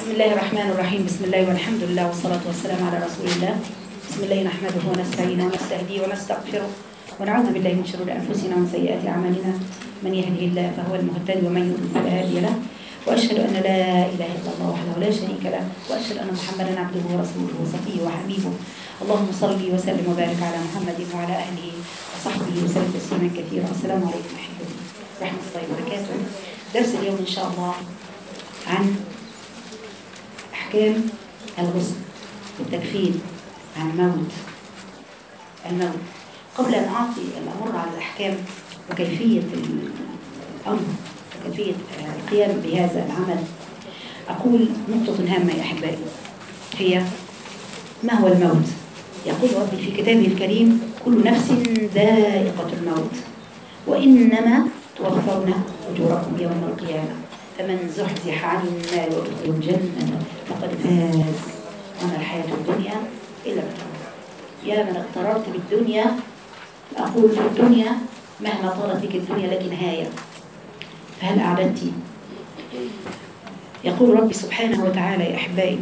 بسم الله الرحمن الرحيم بسم الله والحمد لله والصلاة والسلام على رسول الله بسم الله نحمده ونستعينه ونستهديه ونستغفره ونعوذ بالله من شرور أنفسنا ومن سيئات أعمالنا من يهده الله فهو المهتدي ومن يضلل فلا هادي له وأشهد أن لا إله إلا الله وحده لا شريك له وأشهد أن محمدا عبده ورسوله وصفيه وحبيبه اللهم صل وسلم وبارك على محمد وعلى أهله وصحبه وسلم تسليما كثيرا السلام عليكم ورحمة الله ورحمة الله وبركاته درس اليوم إن شاء الله عن أحكام الغسل والتكفين عن الموت الموت قبل أن أعطي الأمر على الأحكام وكيفية الأمر وكيفية القيام بهذا العمل أقول نقطة هامة يا أحبائي هي ما هو الموت يقول ربي في كتابه الكريم كل نفس ذائقة الموت وإنما توفون أجوركم يوم القيامة فمن زحزح عن النار وادخل الجنة فقد فاز وما الحياة الدنيا إلا متاع يا من اغتررت بالدنيا أقول في الدنيا مهما طالت بك الدنيا لك نهاية فهل أعددت يقول ربي سبحانه وتعالى يا أحبائي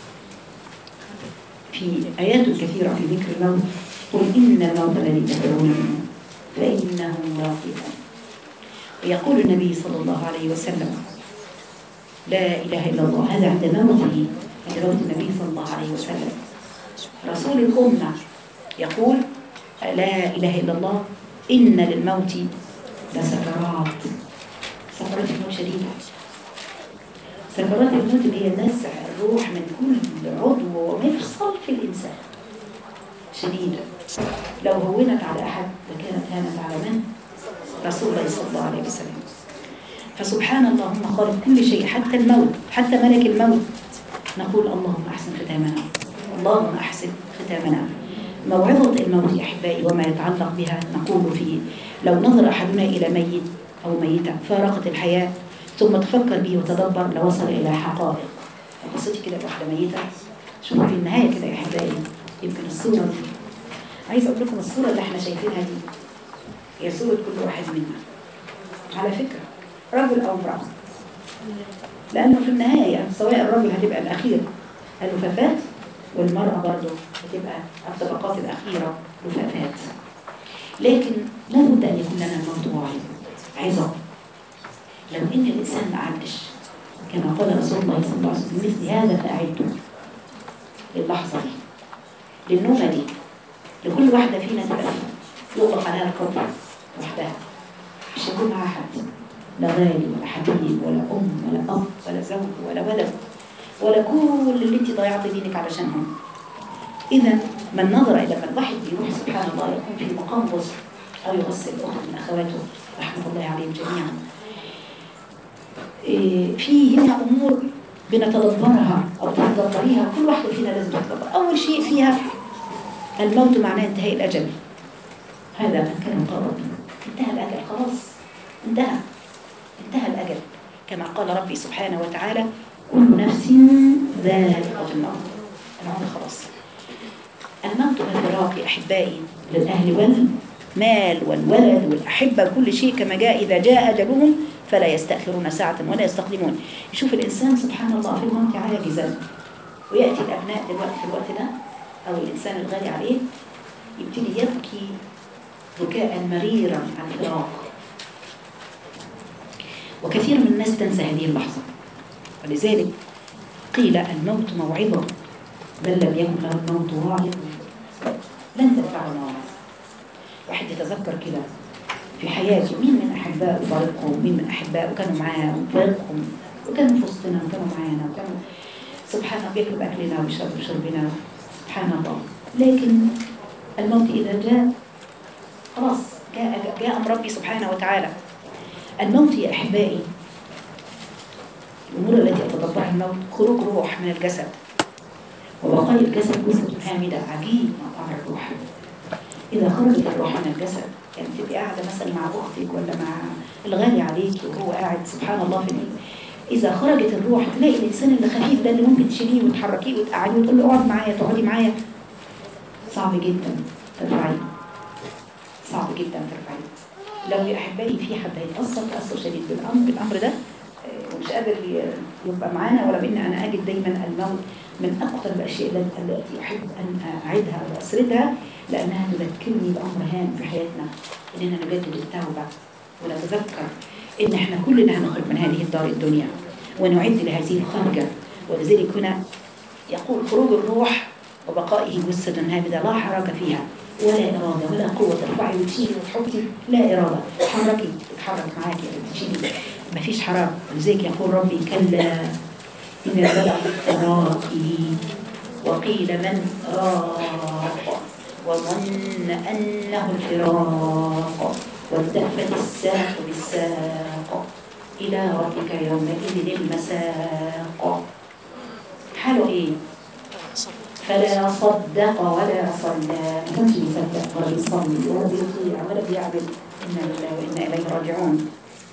في آيات كثيرة في ذكر الموت قل إن الموت الذي تدعون منه فإنه واقع ويقول النبي صلى الله عليه وسلم لا إله إلا الله هذا عند موته عند موت النبي صلى الله عليه وسلم رسول الأمة يقول لا إله إلا الله إن للموت لسكرات سكرات الموت شديدة سكرات الموت اللي هي نزع الروح من كل عضو ومفصل في الإنسان شديدة لو هونت على أحد لكانت هانت على من؟ رسول الله صلى الله عليه وسلم فسبحان الله هم خالق كل شيء حتى الموت حتى ملك الموت نقول اللهم أحسن ختامنا اللهم أحسن ختامنا موعظة الموت يا أحبائي وما يتعلق بها نقول فيه لو نظر أحدنا إلى ميت أو ميتة فارقت الحياة ثم تفكر به وتدبر لوصل إلى حقائق قصتي كده واحدة ميتة شوفوا في النهاية كده يا أحبائي يمكن الصورة دي عايز أقول لكم الصورة اللي احنا شايفينها دي هي صورة كل واحد منا على فكرة رجل أو امرأة لأنه في النهاية سواء الرجل هتبقى الأخير اللفافات والمرأة برضه هتبقى الطبقات الأخيرة لفافات لكن لابد أن يكون لنا الموت واعي عظة لو إن الإنسان ما عدش كما قال رسول الله صلى الله عليه وسلم مثل هذا فأعدوا للحظة دي للنومة دي لكل واحدة فينا تبقى يطلق عليها القبر وحدها مش هيكون معاها حد لا غالي ولا حبيب ولا أم ولا أب ولا زوج ولا ولد ولا كل اللي انت ضيعت دينك علشانهم إذا من نظر إلى من الواحد بيروح سبحان الله يكون في مقام غسل أو يغسل أخت من أخواته رحمة الله عليهم جميعا إيه في هنا أمور بنتدبرها أو تتدبريها كل واحدة فينا لازم تتدبر أول شيء فيها الموت معناه انتهاء الأجل هذا من كان قرب انتهى الأجل خلاص انتهى انتهى الأجل كما قال ربي سبحانه وتعالى كل نفس ذائقة الموت الموت خلاص الموت مفراق يا أحبائي للأهل والمال والولد والأحبة كل شيء كما جاء إذا جاء أجلهم فلا يستأخرون ساعة ولا يستقدمون يشوف الإنسان سبحان الله في الموت عاجزا ويأتي الأبناء دلوقتي في الوقت ده أو الإنسان الغالي عليه يبتدي يبكي بكاء مريرا عن فراق وكثير من الناس تنسى هذه اللحظة ولذلك قيل الموت موعظة بل لم يكن له الموت واعظ لن تنفعه المواعظ واحد يتذكر كده في حياته مين من أحبائه فارقهم مين من أحبائه كانوا معاه وفارقهم وكانوا في وسطنا وكانوا معانا وكانوا سبحان الله بياكلوا بأكلنا ويشربوا بشربنا سبحان الله لكن الموت إذا جاء خلاص جاء جاء أمر ربي سبحانه وتعالى الموت يا أحبائي الأمور التي أتدبرها الموت خروج روح من الجسد وبقاء الجسد جثة هامدة عجيب مقام الروح إذا خرجت الروح من الجسد يعني تبقي قاعدة مثلا مع أختك ولا مع الغالي عليك وهو قاعد سبحان الله في الإيد إذا خرجت الروح تلاقي الإنسان اللي خفيف ده اللي ممكن تشيليه وتحركيه وتقعديه وتقول له اقعد معايا تقعدي معايا صعب جدا ترفعيه صعب جدا ترفعيه لو يا أحبائي في حد هيتأثر تأثر شديد بالأمر بالأمر ده مش قادر ي- يبقى معانا ولا بان انا اجد دايما الموت من اكثر الاشياء التي التي احب ان اعيدها واسردها لانها تذكرني بامر هام في حياتنا اننا نجدد التوبه ونتذكر ان احنا كلنا هنخرج من هذه الدار الدنيا ونعد لهذه الخرجه ولذلك هنا يقول خروج الروح وبقائه جسدا هابدا لا حركه فيها ولا إرادة ولا قوة ترفعي وتشيلي وتحطي لا إرادة تحركي تتحرك معاكي تشيلي مفيش حركة ولذلك يقول ربي كلا إن البلع تراقي وقيل من راق وظن أنه الفراق والتفت الساق بالساق إلى ربك يومئذ المساق حاله إيه؟ فلا صدق ولا صلى ما كانش بيصدق ولا بيصلي ولا بيطيع ولا بيعبد إنا لله وإنا إليه راجعون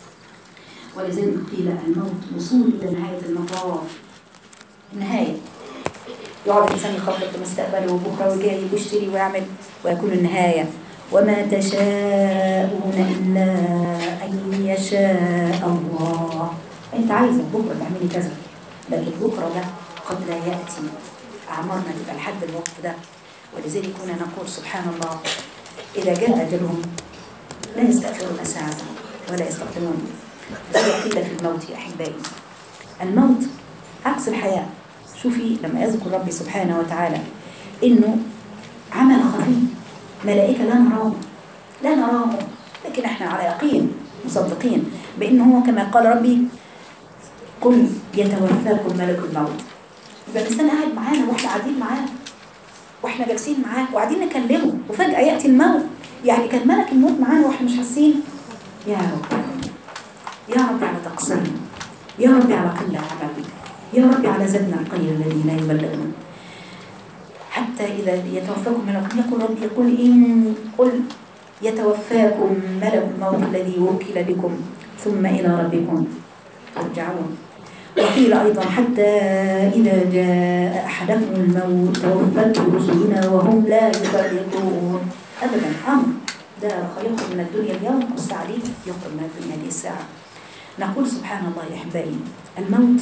ولذلك قيل الموت وصول إلى نهاية المطاف النهاية يقعد الإنسان يخطط لمستقبله وبكرة وجاي ويشتري ويعمل ويكون النهاية وما تشاءون إلا أن يشاء الله أنت عايزة بكرة تعملي كذا لكن بكرة ده قد لا يأتي أعمارنا تبقى لحد الوقت ده ولذلك كنا نقول سبحان الله إذا جاء أجلهم لا يستأخرون ساعة ولا يستقدمون ده قيل في الموت يا أحبائي الموت عكس الحياة شوفي لما يذكر ربي سبحانه وتعالى إنه عمل خفي ملائكة لا نراهم لا نراهم لكن احنا على يقين مصدقين بأنه هو كما قال ربي قل يتوفاكم ملك الموت يبقى الإنسان قاعد معانا واحنا قاعدين معاه واحنا جالسين معاه وقاعدين نكلمه وفجأة يأتي الموت يعني كان ملك الموت معانا واحنا مش حاسين يا رب يا رب على تقصيرنا يا رب على قلة عمل يا رب على زدنا القليل الذي لا يبلغنا حتى إذا يتوفاكم ملك يقول ربي يقول إن قل يتوفاكم ملك الموت الذي وكل بكم ثم إلى ربكم ترجعون وقيل أيضا حتى إذا جاء أحدكم الموت توفته رسلنا وهم لا يفرقون أبدا أمر ده يخرج من الدنيا اليوم والساعة دي يخرج من الدنيا دي الساعة نقول سبحان الله يا أحبائي الموت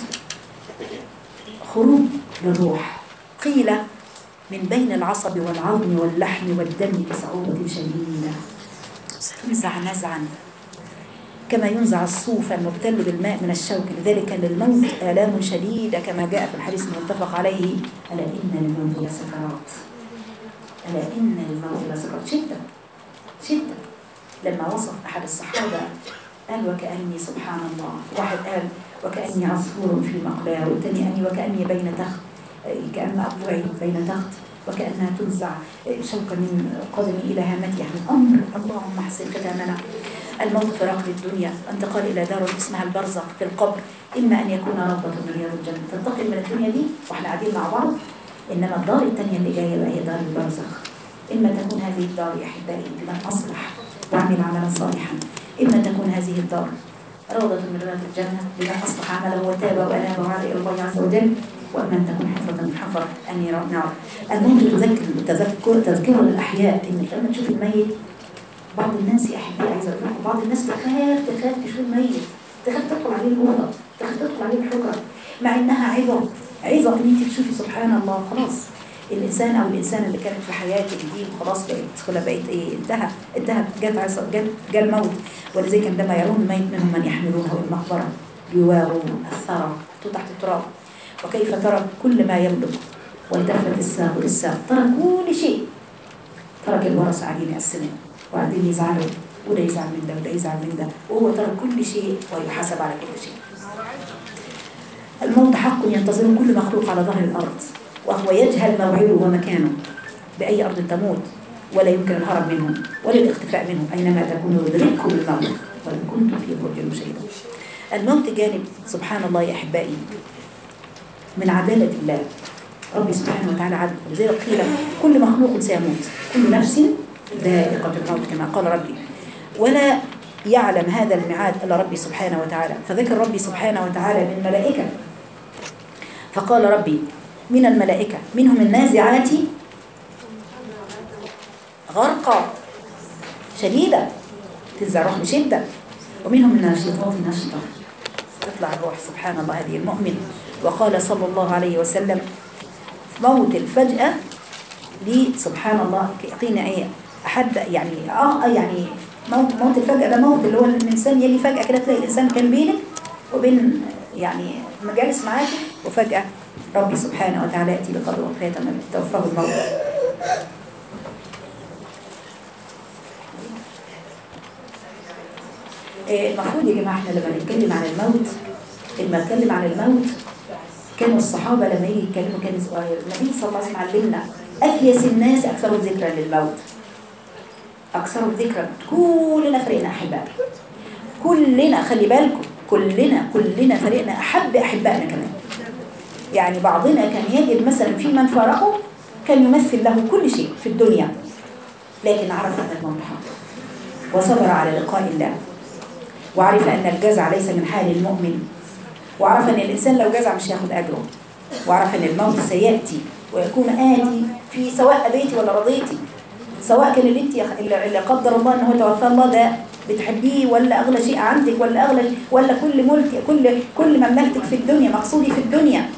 خروج للروح قيل من بين العصب والعظم واللحم والدم بصعوبة شديدة تنزع نزعا كما ينزع الصوف المبتل بالماء من الشوك لذلك للموت آلام شديدة كما جاء في الحديث المتفق عليه ألا إن للموت لسكرات ألا إن للموت لسكرات شدة شدة لما وصف أحد الصحابة قال وكأني سبحان الله واحد قال وكأني عصفور في مقلاة والتاني أني وكأني بين تخت كأن أضلعي بين تخت وكأنها تنزع شوكة من قدمي إلى هامتي يعني أمر اللهم احسن ختامنا الموت فراق للدنيا انتقال إلى دار اسمها البرزخ في القبر إما أن يكون روضة من رياض الجنة تنتقل من الدنيا دي وإحنا قاعدين مع بعض إنما الدار الثانية اللي جاية بقى هي دار البرزخ إما تكون هذه الدار يا أحبائي لمن أصلح وعمل عملا صالحا إما تكون هذه الدار روضة من رياض الجنة لمن أصلح عمله وتاب وأناب وعاد إلى الله عز وجل وأما أن تكون حفرة من حفر النار نار الموت تذكر تذكر تذكر الأحياء إنك لما تشوف الميت بعض الناس يا أحبائي عايزة أقول لكم بعض الناس تخاف تخاف تشوف الميت تخاف تدخل عليه الأوضة تخاف تدخل عليه الحجرة مع إنها عظة عظة إن أنت تشوفي سبحان الله خلاص الإنسان أو الإنسان اللي كانت في حياتك دي خلاص بقت خلا بقت إيه انتهى انتهى جت عصا جت جاء الموت ولذلك عندما يرون الميت منهم من يحملونه إلى المقبرة يواروا الثرى تحت التراب وكيف ترك كل ما يملك والتفت الساق للساق ترك كل شيء ترك الورثة قاعدين يقسموا وقاعدين يزعلوا وده يزعل من ده وده يزعل من ده وهو ترك كل شيء ويحاسب على كل شيء الموت حق ينتظر كل مخلوق على ظهر الأرض وهو يجهل موعده ومكانه بأي أرض تموت ولا يمكن الهرب منه ولا الاختفاء منه أينما تكونوا يدرككم الموت ولو كنتم في برج مشيدة الموت جانب سبحان الله يا أحبائي من عدالة الله ربي سبحانه وتعالى عدل ولذلك قيل كل مخلوق سيموت كل نفس ذائقة الموت كما قال ربي ولا يعلم هذا الميعاد إلا ربي سبحانه وتعالى فذكر ربي سبحانه وتعالى من الملائكة فقال ربي من الملائكة منهم النازعات غرقا شديدة تنزع روح بشدة ومنهم الناشطات نشطة تطلع الروح سبحان الله هذه المؤمن وقال صلى الله عليه وسلم موت الفجأة دي سبحان الله قيل ايه احد يعني اه يعني موت موت الفجأة ده موت اللي هو الانسان يجي فجأة كده تلاقي الانسان كان بينك وبين يعني مجالس معاك وفجأة ربي سبحانه وتعالى يأتي بقدر وفاة من توفاه الموت إيه، المفروض يا جماعة احنا لما نتكلم عن الموت لما نتكلم عن الموت كانوا الصحابة لما يجي يتكلموا كان النبي صلى الله عليه وسلم علمنا أكيس الناس أكثروا ذكرا للموت أكثروا ذكرا كلنا فريقنا أحباء كلنا خلي بالكم كلنا كلنا فريقنا أحب أحبائنا كمان يعني بعضنا كان يجد مثلا في من فارقه كان يمثل له كل شيء في الدنيا لكن عرف أن الموت حق وصبر على لقاء الله وعرف أن الجزع ليس من حال المؤمن وعرف أن الإنسان لو جزع مش هياخد أجره وعرف أن الموت سيأتي ويكون آتي في سواء أبيتي ولا رضيتي سواء كان اللي انت اللي قدر الله ان هو توفى الله ده بتحبيه ولا اغلى شيء عندك ولا اغلى ولا كل ملك كل كل مملكتك في الدنيا مقصودي في الدنيا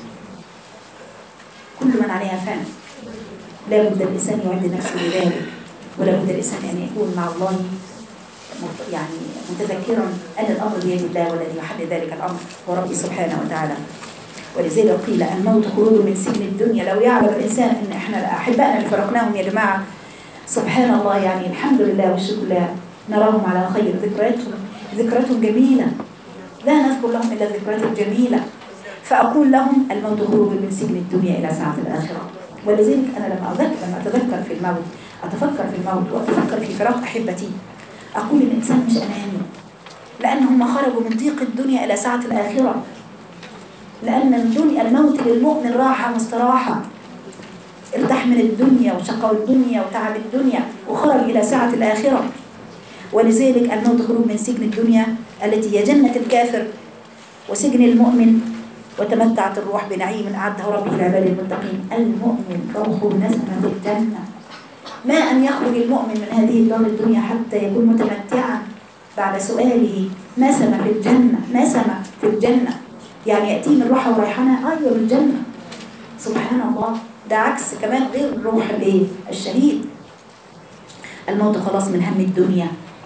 كل من عليها فان لا بد الانسان يعد نفسه لذلك ولا بد الانسان ان يكون مع الله مت- يعني متذكرا ان الامر بيد الله والذي يحل ذلك الامر هو ربي سبحانه وتعالى ولذلك قيل الموت خروج من سجن الدنيا لو يعلم الانسان ان احنا احبائنا اللي فرقناهم يا جماعه سبحان الله يعني الحمد لله والشكر لله نراهم على خير ذكرياتهم ذكرياتهم جميلة لا نذكر لهم إلا الذكريات الجميلة فأقول لهم الموت خروج من سجن الدنيا إلى ساعة الآخرة ولذلك أنا لما أذكر لما أتذكر في الموت أتفكر في الموت وأتفكر في فراق أحبتي أقول الإنسان مش أناني لأنهم خرجوا من ضيق الدنيا إلى ساعة الآخرة لأن الدنيا الموت للمؤمن راحة مستراحة ارتاح من الدنيا وشقاء الدنيا وتعب الدنيا وخرج إلى ساعة الآخرة ولذلك الموت خروج من سجن الدنيا التي هي جنة الكافر وسجن المؤمن وتمتعت الروح بنعيم أعده ربه لعباد المتقين المؤمن روح نسمة الجنة ما أن يخرج المؤمن من هذه الدار الدنيا حتى يكون متمتعا بعد سؤاله نسمة في الجنة نسمة في الجنة يعني يأتي من روحه وريحانة أيوة بالجنة سبحان الله ده عكس كمان غير روح الايه الشهيد الموت خلاص من هم الدنيا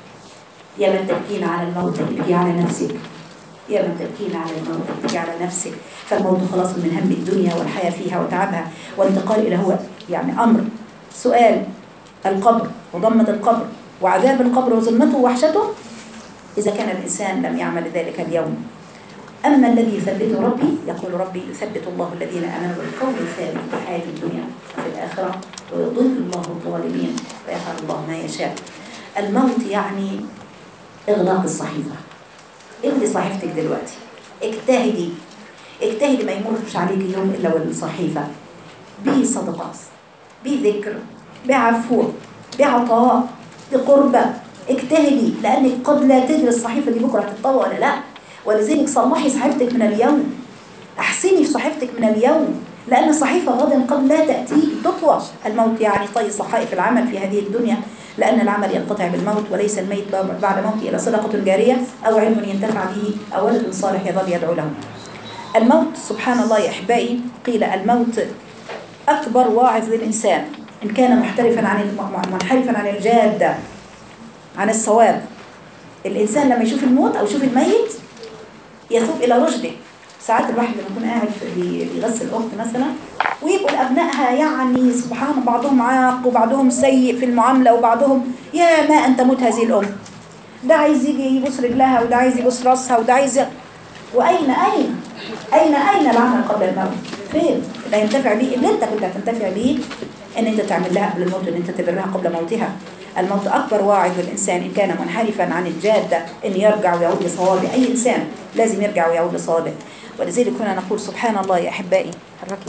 يا من تبكين على الموت تبكي على نفسك يا من تبكين على الموت تبكي على نفسك فالموت خلاص من هم الدنيا والحياة فيها وتعبها والانتقال إلى هو يعني أمر سؤال القبر وضمة القبر وعذاب القبر وظلمته ووحشته إذا كان الإنسان لم يعمل ذلك اليوم أما الذي يثبته ربي يقول ربي يثبت الله الذين آمنوا بالقول الثابت في الحياة الدنيا وفي الآخرة ويضل الله الظالمين ويفعل الله ما يشاء الموت يعني إغلاق الصحيفة اغلي صحيفتك دلوقتي اجتهدي اجتهدي ما يمرش عليك يوم إلا والصحيفة بصدقة بذكر بعفو بعطاء بقربة اجتهدي لأنك قد لا تدري الصحيفة دي بكرة هتتطوى ولا لا ولذلك صلحي صحيفتك من اليوم احسني في صحيفتك من اليوم لأن صحيفة غدا قد لا تأتي تطوى الموت يعني طي صحائف العمل في هذه الدنيا لأن العمل ينقطع بالموت وليس الميت بعد موته إلى صدقة جارية أو علم ينتفع به أو ولد صالح يظل يدعو له الموت سبحان الله يا أحبائي قيل الموت أكبر واعظ للإنسان إن كان محترفا عن منحرفا عن الجادة عن الصواب الإنسان لما يشوف الموت أو يشوف الميت يثوب إلى رشده ساعات الواحد لما يكون قاعد في بيغسل أخت مثلا ويبقوا أبنائها يعني سبحان بعضهم عاق وبعضهم سيء في المعاملة وبعضهم يا ما أن تموت هذه الأم ده عايز يجي يبص رجلها وده عايز يبص راسها وده عايز ي... وأين أين أين أين العمل قبل الموت فين اللي هينتفع بيه اللي أنت كنت هتنتفع بيه ان انت تعمل لها قبل الموت ان انت تبرها قبل موتها الموت اكبر واعظ للانسان ان كان منحرفا عن الجاده ان يرجع ويعود لصوابه اي انسان لازم يرجع ويعود لصوابه ولذلك هنا نقول سبحان الله يا احبائي حركي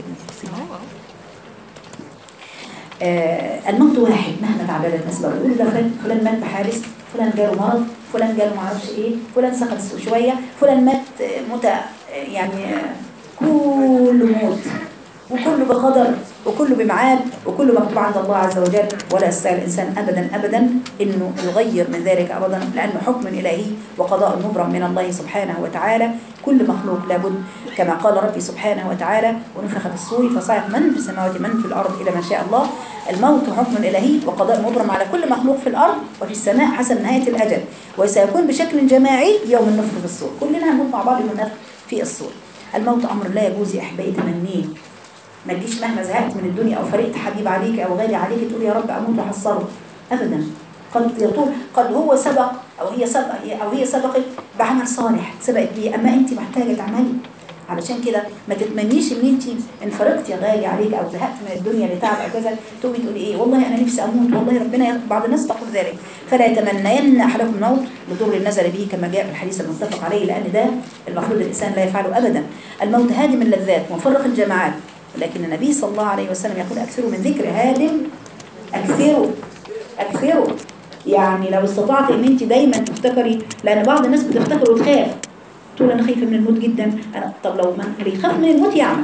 آه الموت واحد مهما تعددت اسبابه يقول ده فلان مات بحادث فلان جاله مرض فلان جاله معرفش ايه فلان سقط شويه فلان مات مت يعني كله موت وكله بقدر وكله بمعاد وكله مكتوب عند الله عز وجل ولا يستطيع الإنسان أبدا أبدا إنه يغير من ذلك أبدا لأنه حكم إلهي وقضاء مبرم من الله سبحانه وتعالى كل مخلوق لابد كما قال ربي سبحانه وتعالى ونفخ في الصور فصعق من في السماوات من في الأرض إلى ما شاء الله الموت حكم إلهي وقضاء مبرم على كل مخلوق في الأرض وفي السماء حسب نهاية الأجل وسيكون بشكل جماعي يوم النفخ في الصور كلنا هنموت مع بعض يوم النفخ في الصور الموت أمر لا يجوز يا أحبائي تمنيه ما تجيش مهما زهقت من الدنيا أو فرقت حبيب عليك أو غالي عليك تقول يا رب أموت وأحصره أبدا قد يطول قد هو سبق أو هي سبق أو هي سبقت بعمل صالح سبقت بيه أما أنت محتاجة تعملي علشان كده ما تتمنيش ان انت انفرقتي يا غالي عليك او زهقت من الدنيا لتعب او كذا تقومي تقولي ايه والله انا نفسي اموت والله ربنا ي- بعض الناس تقول ذلك فلا يتمنين احدكم الموت لضر نزل به كما جاء في الحديث المتفق عليه لان ده المفروض الانسان لا يفعله ابدا الموت هادم اللذات مفرق الجماعات لكن النبي صلى الله عليه وسلم يقول اكثروا من ذكر هادم اكثروا اكثروا يعني لو استطعت ان انت دايما تفتكري لان بعض الناس بتفتكر وتخاف تقول انا خايفه من الموت جدا انا طب لو من اللي يخاف من الموت يعمل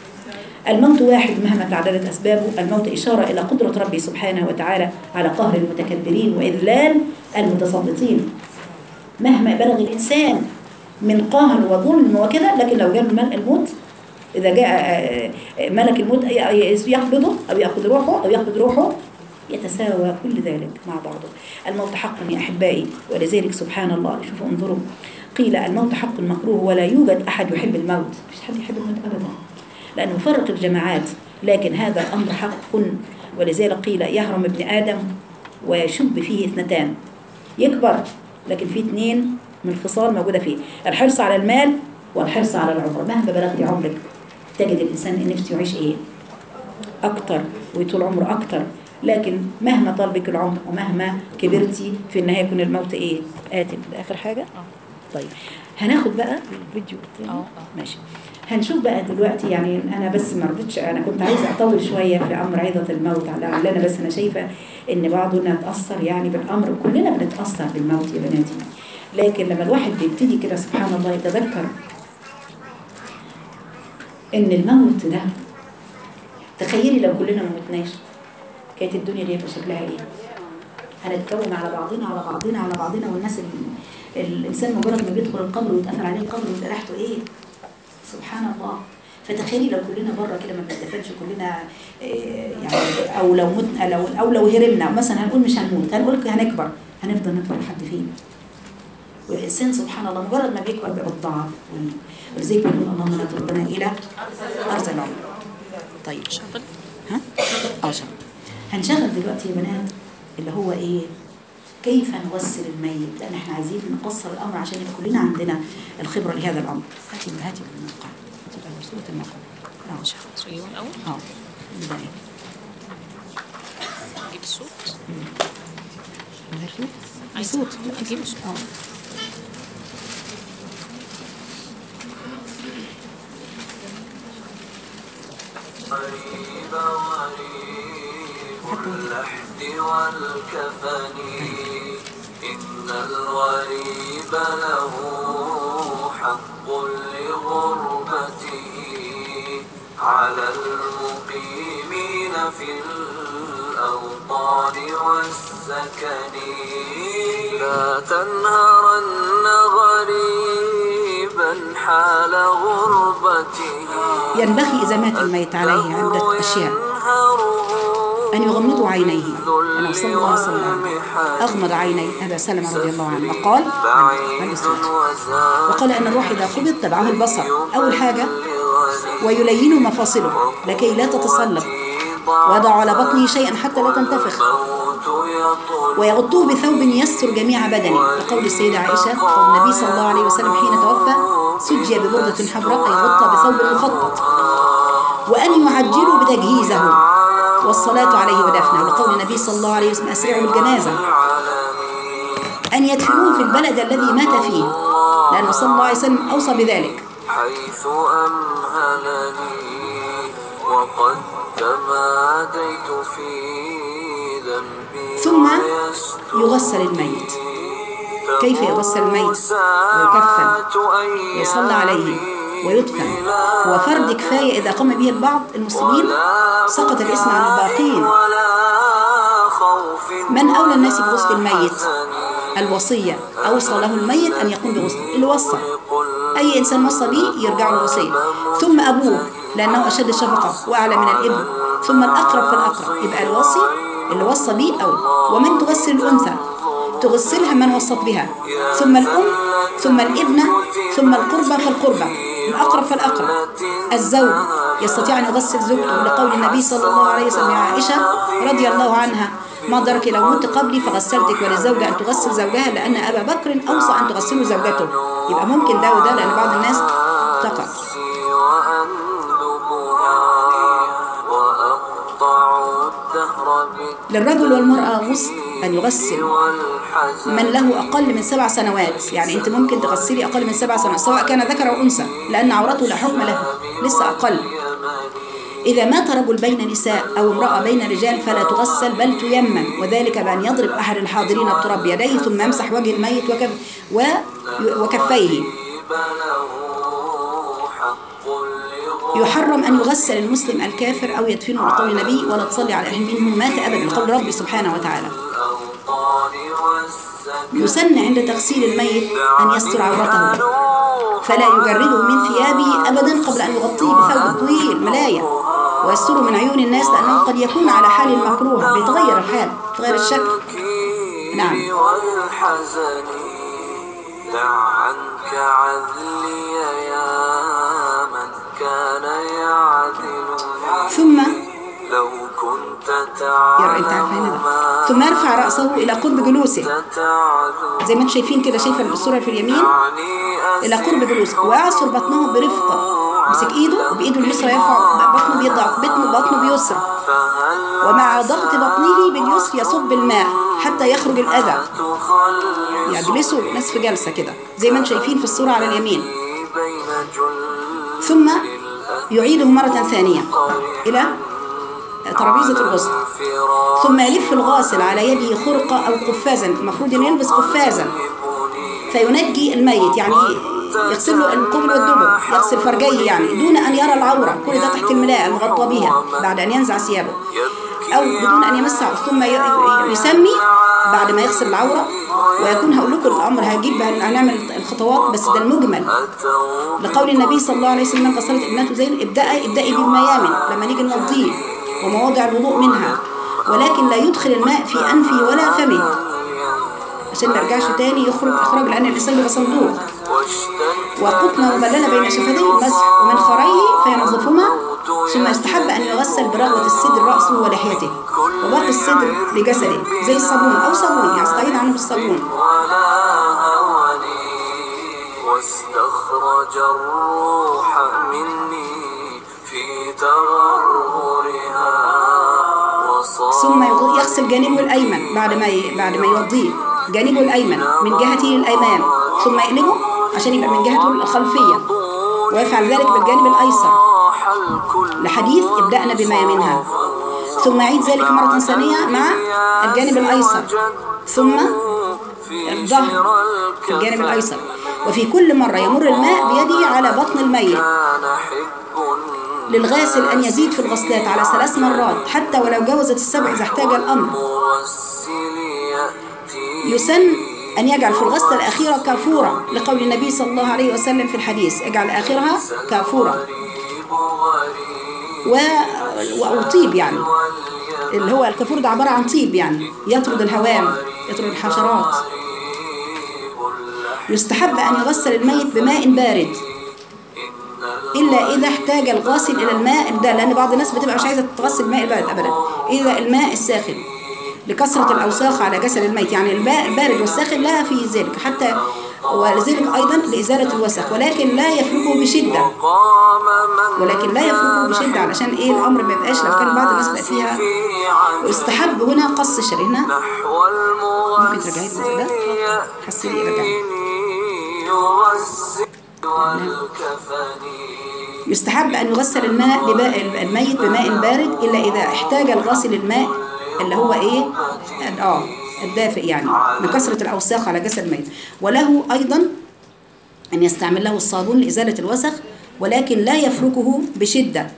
الموت واحد مهما تعددت اسبابه الموت اشاره الى قدره ربي سبحانه وتعالى على قهر المتكبرين واذلال المتسلطين مهما بلغ الانسان من قهر وظلم وكذا لكن لو جاء المل- الموت اذا جاء آه، آه، ملك الموت ي- يقبضه او ياخذ روحه او يقبض روحه يتساوى كل ذلك مع بعضه الموت حق يا أحبائي ولذلك سبحان الله شوفوا انظروا قيل الموت حق مكروه ولا يوجد أحد يحب الموت مش حد يحب الموت أبدا لأنه يفرق الجماعات لكن هذا الأمر حق ولذلك قيل يهرم ابن آدم ويشب فيه اثنتان يكبر لكن في اثنين من خصال موجودة فيه الحرص على المال والحرص على العمر مهما بلغتي عمرك تجد الإنسان إن نفسه يعيش إيه أكتر ويطول عمره أكتر لكن مهما طال بك العمر ومهما كبرتي في النهاية يكون الموت إيه آتي ده آخر حاجة طيب هناخد بقى الفيديو التاني ماشي هنشوف بقى دلوقتي يعني انا بس ما رضيتش انا كنت عايزه اطول شويه في امر عظه الموت على لعلنا بس انا شايفه ان بعضنا اتاثر يعني بالامر كلنا بنتاثر بالموت يا بناتي لكن لما الواحد بيبتدي كده سبحان الله يتذكر ان الموت ده تخيلي لو كلنا ما متناش كانت الدنيا دي يبقى شكلها ايه هنتكون على بعضنا على بعضنا على بعضنا والناس ال- الانسان مجرد ما بيدخل القبر ويتقفل عليه القبر ويبقى ريحته ايه سبحان الله فتخيلي لو كلنا بره كده ما بنتدفنش كلنا إيه، يعني او لو متنا لو او لو هرمنا مثلا هنقول مش هنموت هنقول هنكبر هنفضل نكبر لحد فين والانسان سبحان الله مجرد ما بيكبر بيبقى الضعف وال- ولذلك بنقول اللهم لا تردنا الى ارض العمر طيب شغل ها اه شغل هنشغل دلوقتي يا بنات اللي هو ايه كيف نغسل الميت لان احنا عايزين نقصر الامر عشان يبقى كلنا عندنا الخبره لهذا الامر هاتي هاتي الموقع هاتي الأول صوره الموقع اه شغل ايوه الاول اه بداية اجيب الصوت من غير صوت عايزة صوت اجيب صوت اه غريب غريب اللحد والكفن إن الغريب له حق لغربته على المقيمين في الأوطان والسكن لا تنهرن غريبا حال غربته ينبغي إذا مات الميت عليه عدة أشياء أن يغمض عينيه أنا صلى الله عليه وسلم أغمض عيني أبا سلمة رضي الله عنه وقال عليه الصوت وقال أن الروح إذا قبض تبعه البصر أول حاجة ويلين مفاصله لكي لا تتصلب ويضع على بطنه شيئا حتى لا تنتفخ ويغطوه بثوب يستر جميع بدنه لقول السيدة عائشة قول النبي صلى الله عليه وسلم حين توفى سجي ببردة حمراء يغطى بثوب مخطط وأن يعجلوا بتجهيزه والصلاة عليه ودفنه لقول النبي صلى الله عليه وسلم أسرعوا الجنازة أن يدفنوه في البلد الذي مات فيه لأنه صلى الله عليه وسلم أوصى بذلك حيث أمهلني وقد تماديت في ذنبي ثم ويستر يغسل الميت كيف يغسل الميت ويكفن ويصلى عليه ويدفن هو فرض كفاية إذا قام به البعض المسلمين سقط الاسم عن الباقين ولا خوف من أولى الناس بغسل الميت الوصية أوصى له الميت أن يقوم بغسله اللي وصى أي إنسان وصى به يرجع له الوصية ثم أبوه لأنه أشد الشفقة وأعلى من الابن ثم الأقرب فالأقرب يبقى الوصي اللي وصى به أو ومن تغسل الأنثى تغسلها من وصت بها ثم الأم ثم الابنة ثم القربة فالقربة الأقرب فالأقرب الزوج يستطيع أن يغسل زوجته لقول النبي صلى الله عليه وسلم يا عائشة رضي الله عنها ما درك لو مت قبلي فغسلتك وللزوجة أن تغسل زوجها لأن أبا بكر أوصى أن تغسله زوجته يبقى ممكن ده وده لأن بعض الناس تقع وأندبها وأقطع الدهر للرجل والمرأة وسط أن يغسل والحزن من له أقل من سبع سنوات يعني أنت ممكن تغسلي أقل من سبع سنوات سواء كان ذكر أو أنثى لأن عورته لا حكم له لسه أقل إذا مات رجل بين نساء أو امرأة بين رجال فلا تغسل بل تيمم وذلك بأن يضرب أحد الحاضرين التراب بيديه ثم يمسح وجه الميت وكف و وكفيه له حق لغير يحرم أن يغسل المسلم الكافر أو يدفنه لقول النبي ولا تصلي على أحد منهم مات أبدا لقول ربي سبحانه وتعالى الأوطان والسكن يسن عند تغسيل الميت أن يستر عورته فلا يجرده من ثيابه أبدا قبل أن يغطيه بثوب طويل ملاية ويستره من عيون الناس لأنه قد يكون على حال مكروه بيتغير الحال يتغير الشكل نعم. والحزن دع عنك عذلي يا من كان يعدلني ثم لو كنت يرى انت عارفين تعلم ده ما ثم يرفع رأسه إلى قرب جلوسه تعلم زي ما انتم شايفين كده شايفه الصورة في اليمين يعني إلى قرب جلوسه ويعصر بطنه برفقة يمسك إيده وبإيده اليسرى يرفع بطنه بيضع بطنه بطنه بيسرى فهل ومع ضغط بطنه باليسر يصب الماء حتى يخرج الأذى تخلي يجلسوا ناس في جلسة كده زي ما انتم شايفين في الصورة على اليمين بين جل ثم يعيده مرة ثانية إلى ترابيزة الغسل فراق ثم يلف الغاسل على يده خرقة أو قفازا المفروض أن يلبس قفازا فينجي الميت يعني يغسل له القبل والدبر يغسل فرجيه يعني دون أن يرى العورة كل ده تحت الملاءة المغطى بها بعد أن ينزع ثيابه أو بدون أن يمسها ثم ي- ي- يسمي بعد ما يغسل العورة ويكون هقول لكم الأمر هجيب هنعمل الخطوات بس ده المجمل أتوا لقول النبي صلى الله عليه وسلم قصرت ابنته زين ابدأي ابدأي بالميامن لما نيجي نوضيه ومواضع الوضوء منها ولكن لا يدخل الماء في أنفه ولا فمه عشان ما يرجعش تاني يخرج إخراج لأن الإنسان بيبقى صندوق واشتد وقطنة مبللة بين شفتيه المسح ومن خريه فينظفهما ثم يستحب أن يغسل برغوة الصدر رأسه ولحيته وباقي الصدر لجسده زي الصابون أو صابون يعني استعيد عنه بالصابون ولا هوني واستخرج الروح مني في تغرغرها وصار ثم يغ- يغسل جانبه الأيمن بعد ما ي... بعد ما يوضيه جانبه الأيمن من جهته الأمام ثم يقلبه عشان يبقى من جهته الخلفية ويفعل ذلك بالجانب الأيسر راح الكل لحديث ابدأنا بما منها ثم يعيد ذلك مرة ثانية مع الجانب الأيسر ثم في الظهر في الجانب الأيسر وفي كل مرة يمر الماء بيده على بطن الميت كان حب للغاسل أن يزيد في الغسلات على ثلاث مرات حتى ولو جاوزت السبع إذا احتاج الأمر موسل يأتي يسن أن يجعل في الغسلة الأخيرة كافورة لقول النبي صلى الله عليه وسلم في الحديث اجعل آخرها كافورة غريب غريب و... و- وطيب يعني اللي هو الكافور ده عبارة عن طيب يعني يطرد الهوام يطرد الحشرات يستحب أن يغسل الميت بماء بارد إلا إذا احتاج الغاسل إلى الماء ده لأن بعض الناس بتبقى مش عايزة تغسل الماء البارد أبدا إذا الماء الساخن لكثرة الأوساخ على جسد الميت يعني الماء البارد والساخن لا في ذلك حتى ولذلك أيضا لإزالة الوسخ ولكن لا يفركه بشدة قام من ولكن لا يفركه بشدة علشان إيه الأمر ما يبقاش لو كان بعض الناس بقى فيها في عن ويستحب هنا قص الشر هنا نحو ممكن ترجعي للجزء ده حسي لي رجعي يأتيني يغسل والكفن يستحب أن يغسل الماء بماء الميت بماء بارد إلا إذا احتاج الغاسل الماء اللي هو إيه آه الدافئ يعني من كثرة الأوساخ على جسد الميت وله أيضا أن يستعمل له الصابون لإزالة الوسخ ولكن لا يفركه بشدة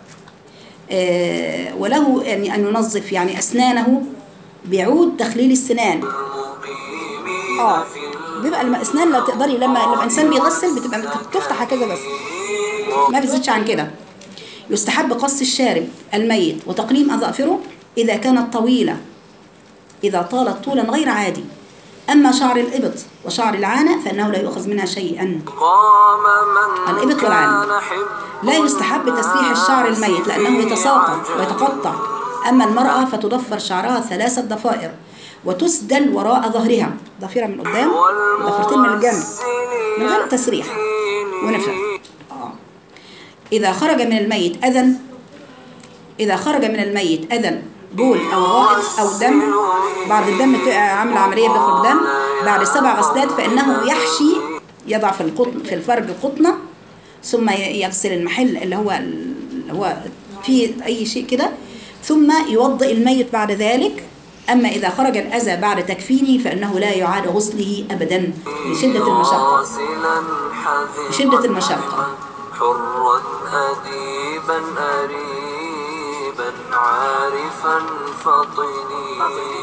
آه، وله يعني أن ينظف يعني أسنانه بعود تخليل السنان اه بيبقى الاسنان لا تقدري لما لما الانسان بيغسل بتبقى تفتح هكذا بس ما بيزيدش عن كده يستحب قص الشارب الميت وتقليم اظافره اذا كانت طويله اذا طالت طولا غير عادي اما شعر الابط وشعر العانه فانه لا يؤخذ منها شيئا قام من الإبط والعلم. كان حب لا يستحب تسريح الشعر الميت لأنه يتساقط ويتقطع أما المرأة فتضفر شعرها ثلاثة ضفائر وتسدل وراء ظهرها ضفيرة من قدام وضفيرتين من الجنب من غير تسريح ونفرق آه. إذا خرج من الميت أذى إذا خرج من الميت أذى بول أو غائط أو دم بعد الدم تبقى عامل عملية بيخرج دم بعد سبع غسلات فإنه يحشي يضع في القطن في الفرج قطنة ثم يغسل المحل اللي هو اللي هو فيه أي شيء كده ثم يوضئ الميت بعد ذلك أما إذا خرج الأذى بعد تكفينه فإنه لا يعاد غسله أبدا لشدة المشقة غاسلا حذرا لشدة المشقة حرا أديبا أريبا عارفا فطني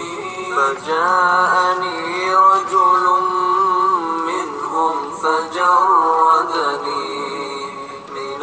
فجاءني رجل منهم فجردني من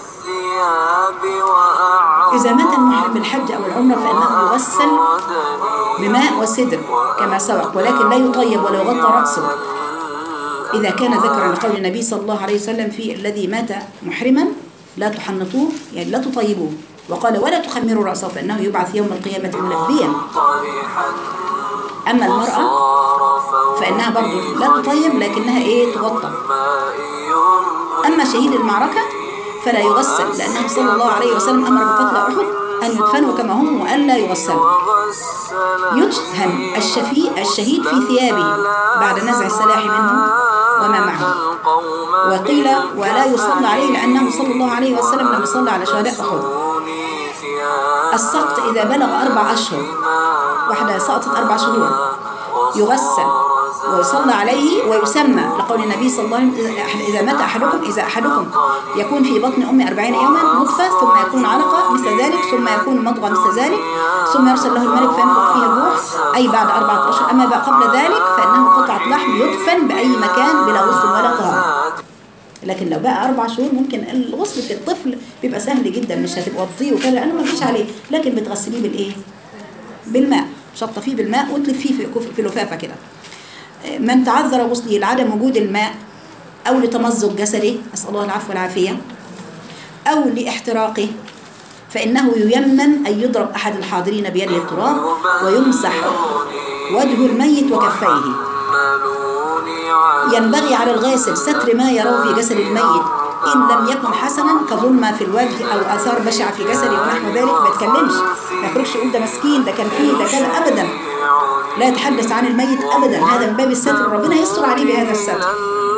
الثياب وأعرضني إذا مات المحرم بالحج أو العمرة فإنه يغسل بماء وسدر كما سبق ولكن لا يطيب ولا يغطى رأسه إذا كان ذكرا لقول النبي صلى الله عليه وسلم في الذي مات محرما لا تحنطوه يعني لا تطيبوه وقال ولا تخمروا رأسه فإنه يبعث يوم القيامة ملبيا طرحا أما المرأة صار فوق فإنها برضو لا تطيب لكنها إيه تغطى ماء أما شهيد المعركة فلا يغسل لأنه صلى الله عليه وسلم أمر بقتل أحد أن يدفنوا كما هم وألا يغسلوا وغسل يدهن الشفي الشهيد في ثيابه بعد نزع السلاح منه وما معه القوم وقيل ولا يصلى عليه لأنه صلى الله عليه وسلم لم يصلى على شهداء أحد بدوني ثياب السقط إذا بلغ أربع أشهر واحدة سقطت أربع شهور يغسل ويصلى عليه ويسمى لقول النبي صلى الله عليه وسلم إذا- إذا مات أحدكم إذا أحدكم يكون في بطن أمه أربعين يوما نطفة ثم يكون علقة مثل ذلك ثم يكون مضغة مثل ذلك ثم يرسل له الملك فينفخ فيه الروح أي بعد أربعة أشهر أما بقى قبل ذلك فإنه قطعة لحم يدفن بأي مكان بلا غسل ولا طهارة لكن لو بقى أربع شهور ممكن الغسل في الطفل بيبقى سهل جدا مش هتوضيه وكده لأنه ما فيش عليه لكن بتغسليه بالإيه؟ بالماء شطفيه بالماء وتلفيه في كف- في لفافة كده من تعذر غسله لعدم وجود الماء أو لتمزق جسده نسأل الله العفو والعافية أو لاحتراقه فإنه ييمن أن يضرب أحد الحاضرين بيده التراب ويمسح وجه الميت وكفيه حملوني على ينبغي على الغاسل ستر ما يراه في جسد الميت إن لم يكن حسنا كظلمة في الوجه أو آثار بشعة في جسده ونحو ذلك ما يتكلمش ما يخرجش يقول ده مسكين ده كان فيه ده كذا أبدا لا يتحدث عن الميت أبدا هذا من باب الستر ربنا يستر عليه بهذا الستر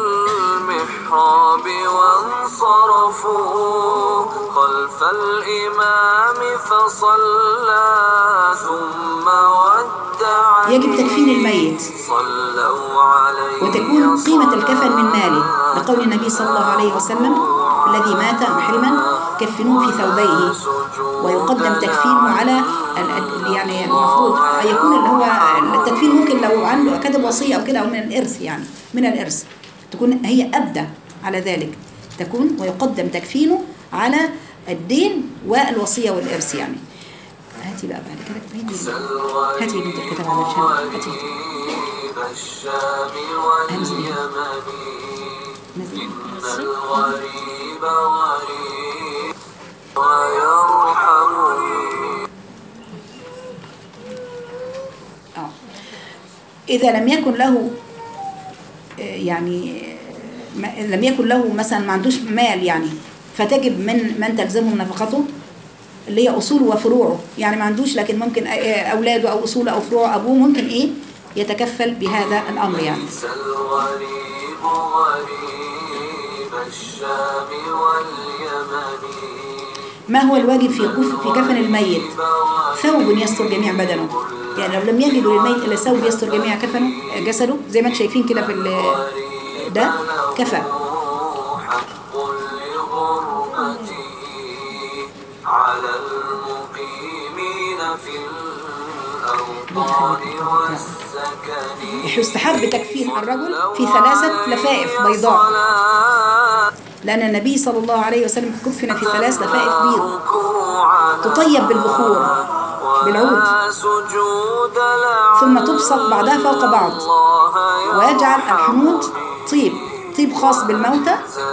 المحراب وانصرفوا خلف الإمام فصلى ثم ودع يجب تكفين الميت صلوا عليه وتكون قيمة الكفن من ماله لقول النبي صلى الله عليه وسلم الذي مات محرما كفنوه في ثوبيه ويقدم تكفينه على ال- ال- يعني المفروض أن يكون اللي هو التكفين ممكن لو عنده كتب وصية أو كده أو من الإرث يعني من الإرث تكون هي أبدى على ذلك تكون ويقدم تكفينه على الدين والوصية والإرث يعني هاتي بقى بعد كده هاتي هاتي بنت الكتاب على الشام هاتي الشام همزة. واليمن نزل الغريب غريب ويرحمني آه. إذا لم يكن له آه، يعني آه، ما- لم يكن له مثلا ما عندوش مال يعني فتجب من من تلزمه نفقته اللي هي أصوله وفروعه يعني ما عندوش لكن ممكن آه، أولاده أو أصوله أو فروع أبوه ممكن إيه يتكفل بهذا الأمر يعني الغريب غريب الشام واليمن ما هو الواجب في كف في كفن الميت ثوب يستر جميع بدنه يعني لو لم يجدوا للميت الا ثوب يستر جميع كفنه جسده زي ما انتم شايفين كده في ال- ده كفى حق لغرباء على المقيمين في الأوطان والسكن يستحب تكفين الرجل في ثلاثة لفائف بيضاء لأن النبي صلى الله عليه وسلم كفن في ثلاث لفائف بيض تطيب بالبخور بالعود سجود ثم تبسط بعضها فوق بعض ويجعل الحنوط طيب طيب خاص بالموتى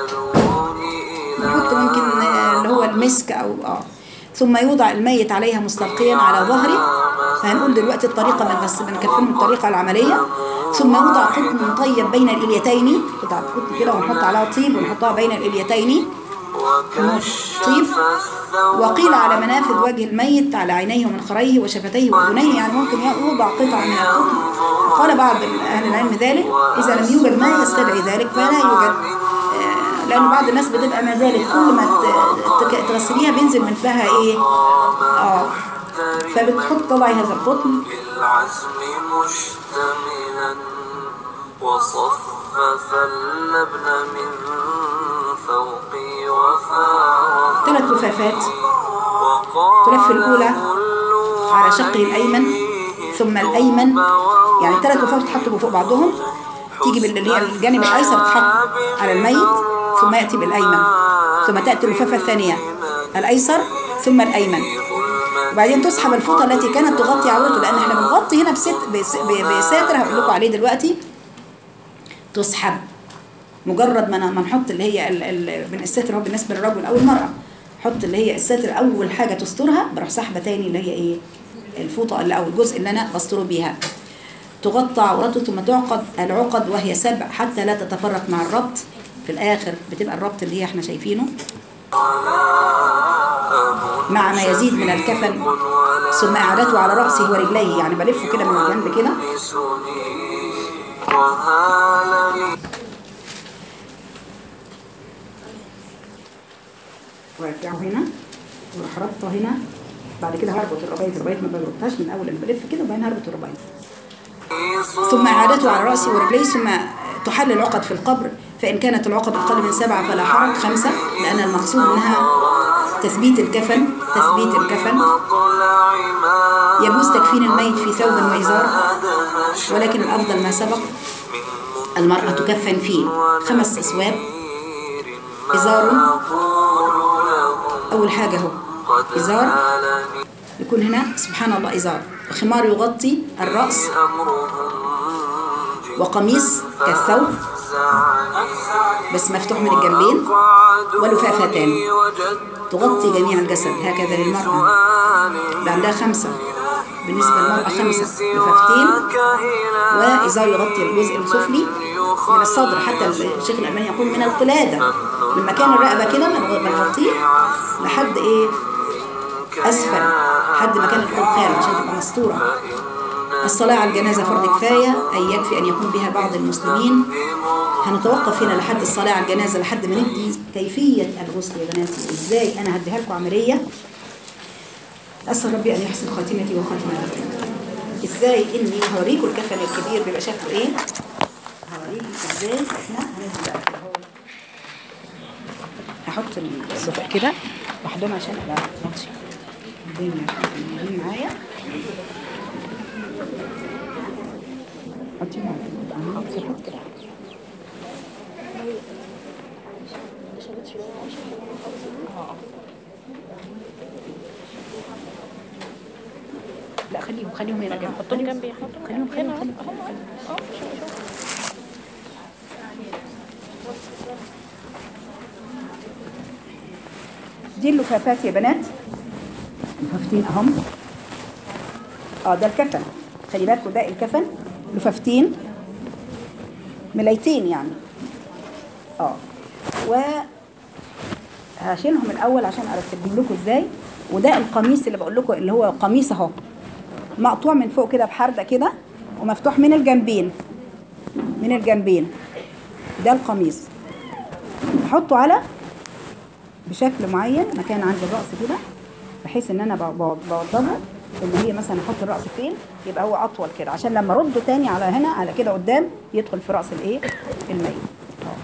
نحط ممكن آه، اللي هو المسك أو آه ثم يوضع الميت عليها مستلقيا على ظهره فهنقول دلوقتي الطريقة من بس بنكفنه الطريقة العملية ثم يوضع قطن طيب بين الإليتين قطعة قطن كده ونحط عليها طيب ونحطها بين الإليتين طيب وقيل على منافذ وجه الميت على عينيه ومنخريه وشفتيه وأذنيه يعني ممكن يوضع قطعة من القطن قال بعض أهل العلم ذلك إذا لم يوجد ما يستدعي ذلك فلا يوجد آه، لأن بعض الناس بتبقى ما زالت كل ما ت- تك- تغسليها بينزل من فيها إيه آه فبتحط طبعي هذا القطن بالعزم مشتملا وصفف اللبن من فوقي وفاق ثلاث لفافات وقال تلف الأولى على شقه الأيمن ثم الأيمن يعني ثلاث لفاف تحطوا فوق بعضهم تيجي بال- اللي هي الجانب الأيسر تحط على الميت ثم يأتي بالأيمن ثم تأتي اللفافة الثانية الأيسر ثم الأيمن وبعدين تسحب الفوطة التي كانت تغطي عورته لأن احنا بنغطي هنا بست بس- ب- بساتر هقول لكم عليه دلوقتي تسحب مجرد ما ما نحط اللي هي ال- ال- من الستر هو بالنسبه للرجل او المراه حط اللي هي الستر اول حاجه تسترها بروح سحبه تاني اللي هي ايه الفوطه اللي او الجزء اللي انا بستره بيها تغطى عورته ثم تعقد العقد وهي سبع حتى لا تتفرق مع الربط في الاخر بتبقى الربط اللي هي احنا شايفينه مع ما يزيد من الكفن ثم اعادته على راسه ورجليه يعني بلفه كده من الجنب كده يونسني وهالني وارجعه هنا واروح رابطه هنا بعد كده هربط الربايط الربايط ما بربطهاش من اول ما بلف كده وبعدين هربط الربايط ثم اعادته على راسه ورجليه ثم تحل العقد في القبر فان كانت العقد اقل من سبعه فلا حرج خمسه لان المقصود منها تثبيت الكفن تثبيت الكفن طلع ما يجوز تكفين الميت في ثوب وإزار ولكن الأفضل ما سبق المرأة تكفن فيه خمس أسواب إزار أول حاجة هو إزار يكون هنا سبحان الله إزار وخمار يغطي الرأس وقميص كالثوب بس مفتوح من الجنبين ولفافتان تغطي جميع الجسد هكذا للمرأة ده عندها خمسة بالنسبة للمرأة خمسة لفافتين وإزار يغطي الجزء السفلي من الصدر حتى الشيخ الألماني يقول من القلادة من مكان الرقبة كده من نغطيه لحد إيه أسفل حد مكان الحلقان عشان تبقى مستورة الصلاة على الجنازة فرض كفاية أي يكفي أن يكون بها بعض المسلمين هنتوقف هنا لحد الصلاة على الجنازة لحد ما ندي كيفية الغسل يا بناتي إزاي أنا هديها لكم عملية أسأل ربي أن يحسن خاتمتي وخاتمتكم إزاي إني هوريكم الكفن الكبير بيبقى شكله إيه هوريكم إزاي إحنا هنبدأ كده هو. هحط الصفح كده واحدهم عشان أبقى ماشي الدنيا عشان معايا حطي معايا صفحة كده لا خليهم خليهم هنا جنب حطهم جنبي خليهم خليهم خليهم دي اللفافات يا بنات لفافتين اهم اه ده الكفن خلي بالكوا ده الكفن لفافتين ملايتين يعني اه و هشيلهم الاول عشان ارتبهم لكم ازاي وده القميص اللي بقول لكم اللي هو قميص اهو مقطوع من فوق كده بحرده كده ومفتوح من الجنبين من الجنبين ده القميص احطه على بشكل معين مكان عند الراس كده بحيث ان انا ب- ب- بوضبه ان هي مثلا احط الراس فين يبقى هو اطول كده عشان لما ارده تاني على هنا على كده قدام يدخل في راس الايه الميت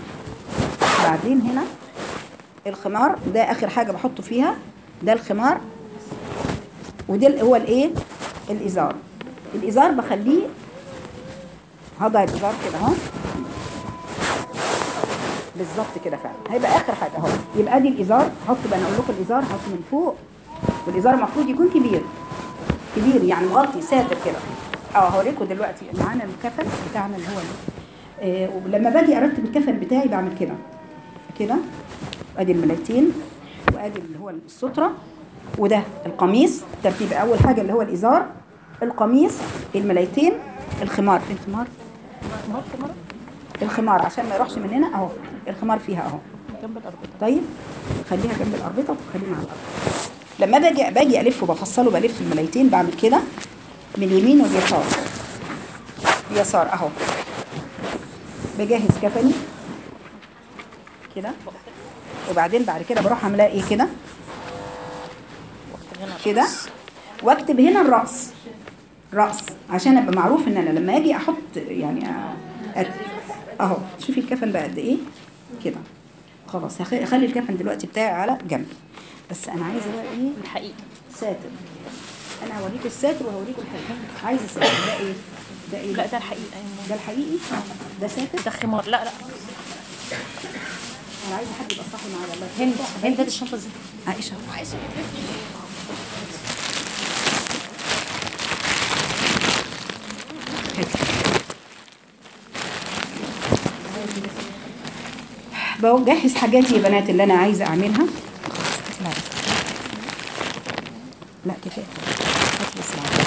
أهو. بعدين هنا الخمار ده اخر حاجه بحطه فيها ده الخمار ودي ال- هو الايه الازار الازار بخليه هضع الازار كده اهو بالظبط كده فعلا هيبقى اخر حاجه اهو يبقى دي الازار حط بقى انا اقول لكم الازار حط من فوق والازار المفروض يكون كبير كبير يعني مغطي ساتر كده اه هوريكم دلوقتي معانا الكفن بتاعنا اللي هو آه ولما باجي ارتب الكفن بتاعي بعمل كده كده ادي الملايتين وادي اللي هو الستره وده القميص ترتيب اول حاجه اللي هو الازار القميص الملايتين الخمار فين الخمار الخمار عشان ما يروحش من هنا اهو الخمار فيها اهو جنب الأربطة طيب خليها جنب الاربطه وخليه مع الاربطه لما باجي باجي الف وبفصله بلف الملايتين بعمل كده من اليمين واليسار اليسار اهو بجهز كفني كده وبعدين بعد كده بروح عاملاه ايه كده كده واكتب هنا الراس راس عشان ابقى معروف ان انا لما اجي احط يعني أ- أ- اهو شوفي الكفن بقى قد ايه كده خلاص هخ- هخلي الكفن دلوقتي بتاعي على جنب بس انا عايزه بقى ايه الحقيقي ساتر انا هوريكم الساتر وهوريكم الحقيقي عايزه الساتر ده ايه ده ايه لا ده الحقيقي أيوة. ده الحقيقي ده ساتر ده خمار لا لا انا عايزه حد يبقى صاحي معايا الله هند يخليك. هند هات الشنطة دي عائشه بجهز حاجاتي يا بنات اللي انا عايزه اعملها لا كفايه هات بس العدد.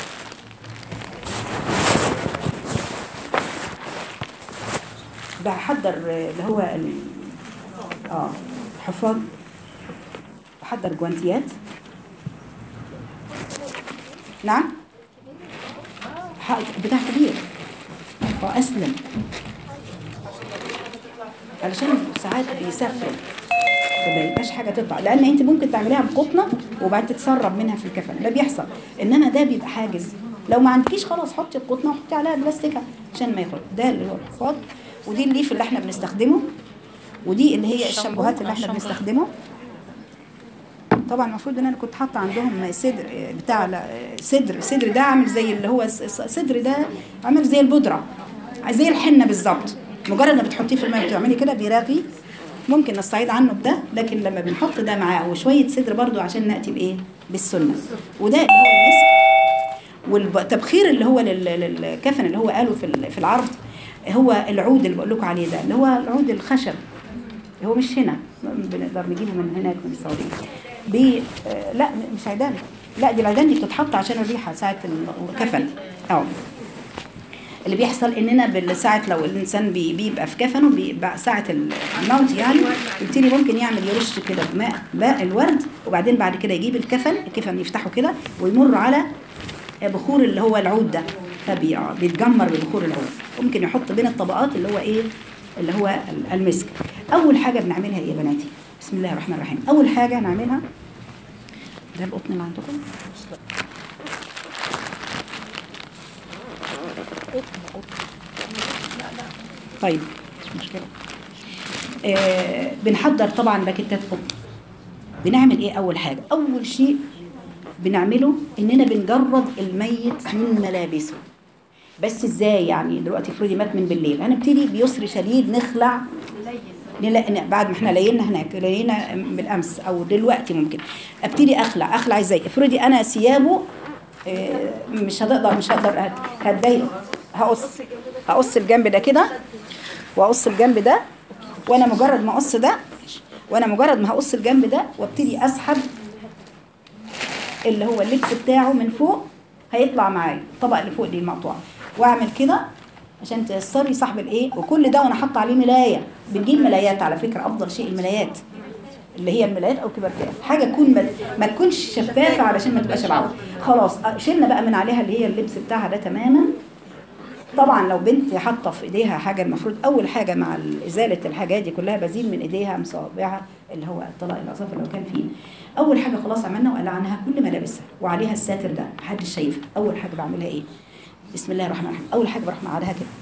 بحضر اللي هو ال- اه حفاظ بحضر جوانتيات نعم ح- بتاع كبير واسلم علشان ساعات بيسافروا فما يبقاش حاجه تطلع لان انت ممكن تعمليها بقطنه وبعد تتسرب منها في الكفن ده بيحصل انما ده بيبقى حاجز لو ما عندكيش خلاص حطي القطنه وحطي عليها بلاستيكه عشان ما يخرج ده اللي هو الحفاظ ودي الليف اللي احنا بنستخدمه ودي اللي هي الشامبوهات اللي احنا الشامبو. بنستخدمه طبعا المفروض ان انا كنت حاطه عندهم صدر بتاع لا، صدر صدر ده عامل زي اللي هو الس- صدر ده عامل زي البودره زي الحنه بالظبط مجرد ما بتحطيه في الماء وتعملي كده بيراغي ممكن نستعيد عنه بده لكن لما بنحط ده معاه وشويه صدر برضو عشان ناتي بايه بالسنه وده اللي هو المسك والتبخير اللي هو لل- للكفن اللي هو قاله في ال- في العرض هو العود اللي بقول لكم عليه ده اللي هو العود الخشب هو مش هنا بنقدر نجيبه من هناك من السعوديه بي آه، لا م- مش عيدان لا دي العيدان دي بتتحط عشان الريحه ساعه الكفن اه اللي بيحصل اننا بالساعه لو الانسان بي- بيبقى في كفنه بيبقى ساعه الموت يعني يبتدي ممكن يعمل يرش كده بماء ماء الورد وبعدين بعد كده يجيب الكفن الكفن يفتحه كده ويمر على بخور اللي هو العود ده فبي- بيتجمر ببخور العود ممكن يحط بين الطبقات اللي هو ايه اللي هو ال- المسك اول حاجه بنعملها ايه يا بناتي بسم الله الرحمن الرحيم اول حاجه هنعملها ده القطن اللي عندكم طيب مش مشكله آه بنحضر طبعا باكيتات قطن بنعمل ايه اول حاجه اول شيء بنعمله اننا بنجرد الميت من ملابسه بس ازاي يعني دلوقتي افرضي مات من بالليل هنبتدي بيسر شديد نخلع نلا- بعد ما احنا لينا هناك لينا بالامس او دلوقتي ممكن ابتدي اخلع اخلع ازاي افرضي انا ثيابه آه، مش هتقدر مش هقدر هت- هتضايقه هقص هقص الجنب ده كده واقص الجنب ده وانا مجرد ما اقص ده وانا مجرد ما هقص الجنب ده وابتدي اسحب اللي هو اللبس بتاعه من فوق هيطلع معايا الطبقه اللي فوق دي المقطوعه واعمل كده عشان تيسري صاحب الايه وكل ده وانا حاطه عليه ملايه بنجيب ملايات على فكره افضل شيء الملايات اللي هي الملايات او كبرتات حاجه تكون ما, ما تكونش شفافه علشان ما تبقاش العوره خلاص أه، شلنا بقى من عليها اللي هي اللبس بتاعها ده تماما طبعا لو بنت حاطه في ايديها حاجه المفروض اول حاجه مع ازاله الحاجات دي كلها بزيل من ايديها مصابعها اللي هو الطلاق الاظافر لو كان فيه اول حاجه خلاص عملنا وقلعناها كل ملابسها وعليها الساتر ده محدش شايفها اول حاجه بعملها ايه بسم الله الرحمن الرحيم اول حاجه بروح معادها كده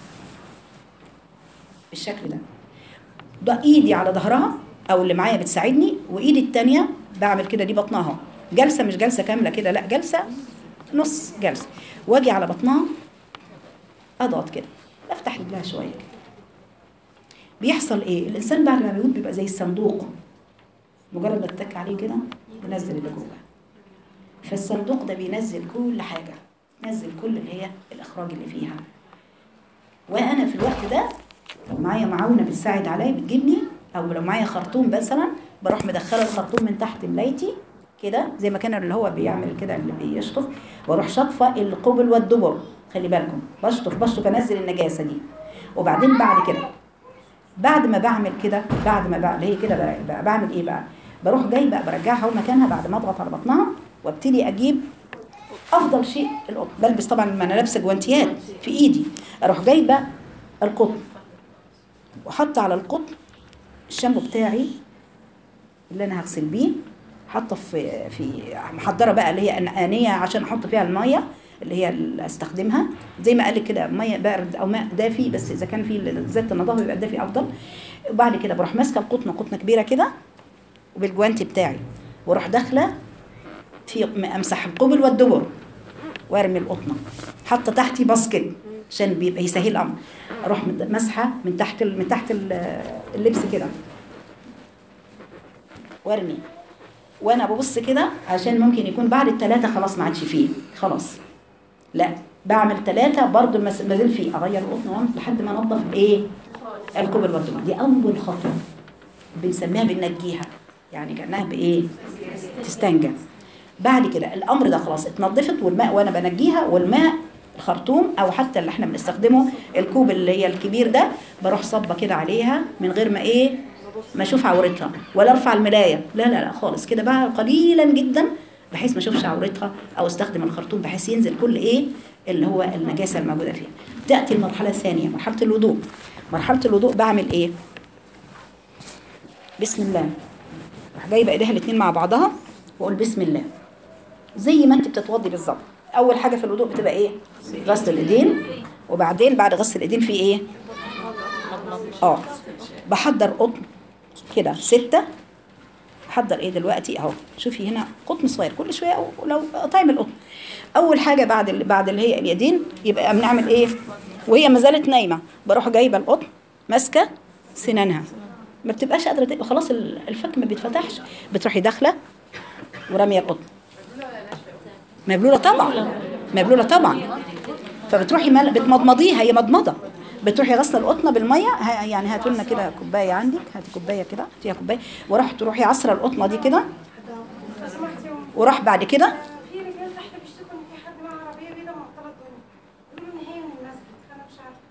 بالشكل ده ده ايدي على ظهرها او اللي معايا بتساعدني وايدي التانية بعمل كده دي بطنها جلسه مش جلسه كامله كده لا جلسه نص جلسه واجي على بطنها اضغط كده افتح رجلها شويه كده بيحصل ايه الانسان بعد ما بيموت بيبقى زي الصندوق مجرد ما تتك عليه كده بينزل اللي جوه فالصندوق ده بينزل كل حاجه نزل كل اللي هي الاخراج اللي فيها وانا في الوقت ده لو معايا معاونه بتساعد عليا بتجيبني او لو معايا خرطوم مثلا بروح مدخله الخرطوم من تحت ملايتي كده زي ما كان اللي هو بيعمل كده اللي بيشطف واروح شاطفه القبل والدبر خلي بالكم بشطف بشطف انزل النجاسه دي وبعدين بعد كده بعد ما بعمل كده بعد ما بعمل هي كده بقى- بقى بعمل ايه بقى بروح جايبه برجعها اهو مكانها بعد ما اضغط على بطنها وابتدي اجيب افضل شيء القطن بلبس طبعا ما انا لابسه جوانتيات في ايدي اروح جايبه القطن وحط على القطن الشامبو بتاعي اللي انا هغسل بيه حاطه في في محضره بقى اللي هي انيه عشان احط فيها الميه اللي هي اللي استخدمها زي ما قال لك كده ميه بارد او ماء دافي بس اذا كان في زيت النظافه يبقى دافي افضل وبعد كده بروح ماسكه القطنه قطنه كبيره كده وبالجوانتي بتاعي واروح داخله في امسح القبل والدبر وارمي القطنه حاطه تحتي باسكت عشان بيبقى يسهل الامر اروح مد- مسحه من تحت ال- من تحت ال- اللبس كده وارمي وانا ببص كده عشان ممكن يكون بعد الثلاثه خلاص ما عادش فيه خلاص لا بعمل ثلاثه برضو ما ما زال فيه اغير القطن وأعمل لحد ما انضف ايه الكبر والدماء دي اول خطوه بنسميها بننجيها يعني كانها بايه تستنجى بعد كده الامر ده خلاص اتنضفت والماء وانا بنجيها والماء الخرطوم او حتى اللي احنا بنستخدمه الكوب اللي هي الكبير ده بروح صبه كده عليها من غير ما ايه ما اشوف عورتها ولا ارفع الملايه لا لا لا خالص كده بقى قليلا جدا بحيث ما اشوفش عورتها او استخدم الخرطوم بحيث ينزل كل ايه اللي هو النجاسه الموجوده فيها تاتي المرحله الثانيه مرحله الوضوء مرحله الوضوء بعمل ايه بسم الله راح جايبه ايديها الاثنين مع بعضها واقول بسم الله زي ما انت بتتوضي بالظبط اول حاجه في الوضوء بتبقى ايه غسل الايدين وبعدين بعد غسل الايدين في ايه اه بحضر قطن كده ستة بحضر ايه دلوقتي اهو شوفي هنا قطن صغير كل شويه أو لو طعم القطن اول حاجه بعد ال- بعد اللي هي اليدين يبقى بنعمل ايه وهي ما زالت نايمه بروح جايبه القطن ماسكه سنانها ما بتبقاش قادره تبقى خلاص ال- الفك ما بيتفتحش بتروحي داخله وراميه القطن مبلوله طبعا مبلوله طبعا فبتروحي مل... بتمضمضيها هي مضمضه بتروحي غسله القطنه بالميه ه... يعني هاتوا لنا كده كوبايه عندك هاتي كوبايه كده هاتيها كوبايه وراح تروحي عصره القطنه دي كده وراح بعد كده في رجال تحت بيشتكوا ان في حد معاه عربيه بيضاء معطله الدنيا يقولوا ان هي من المسجد فانا مش عارفه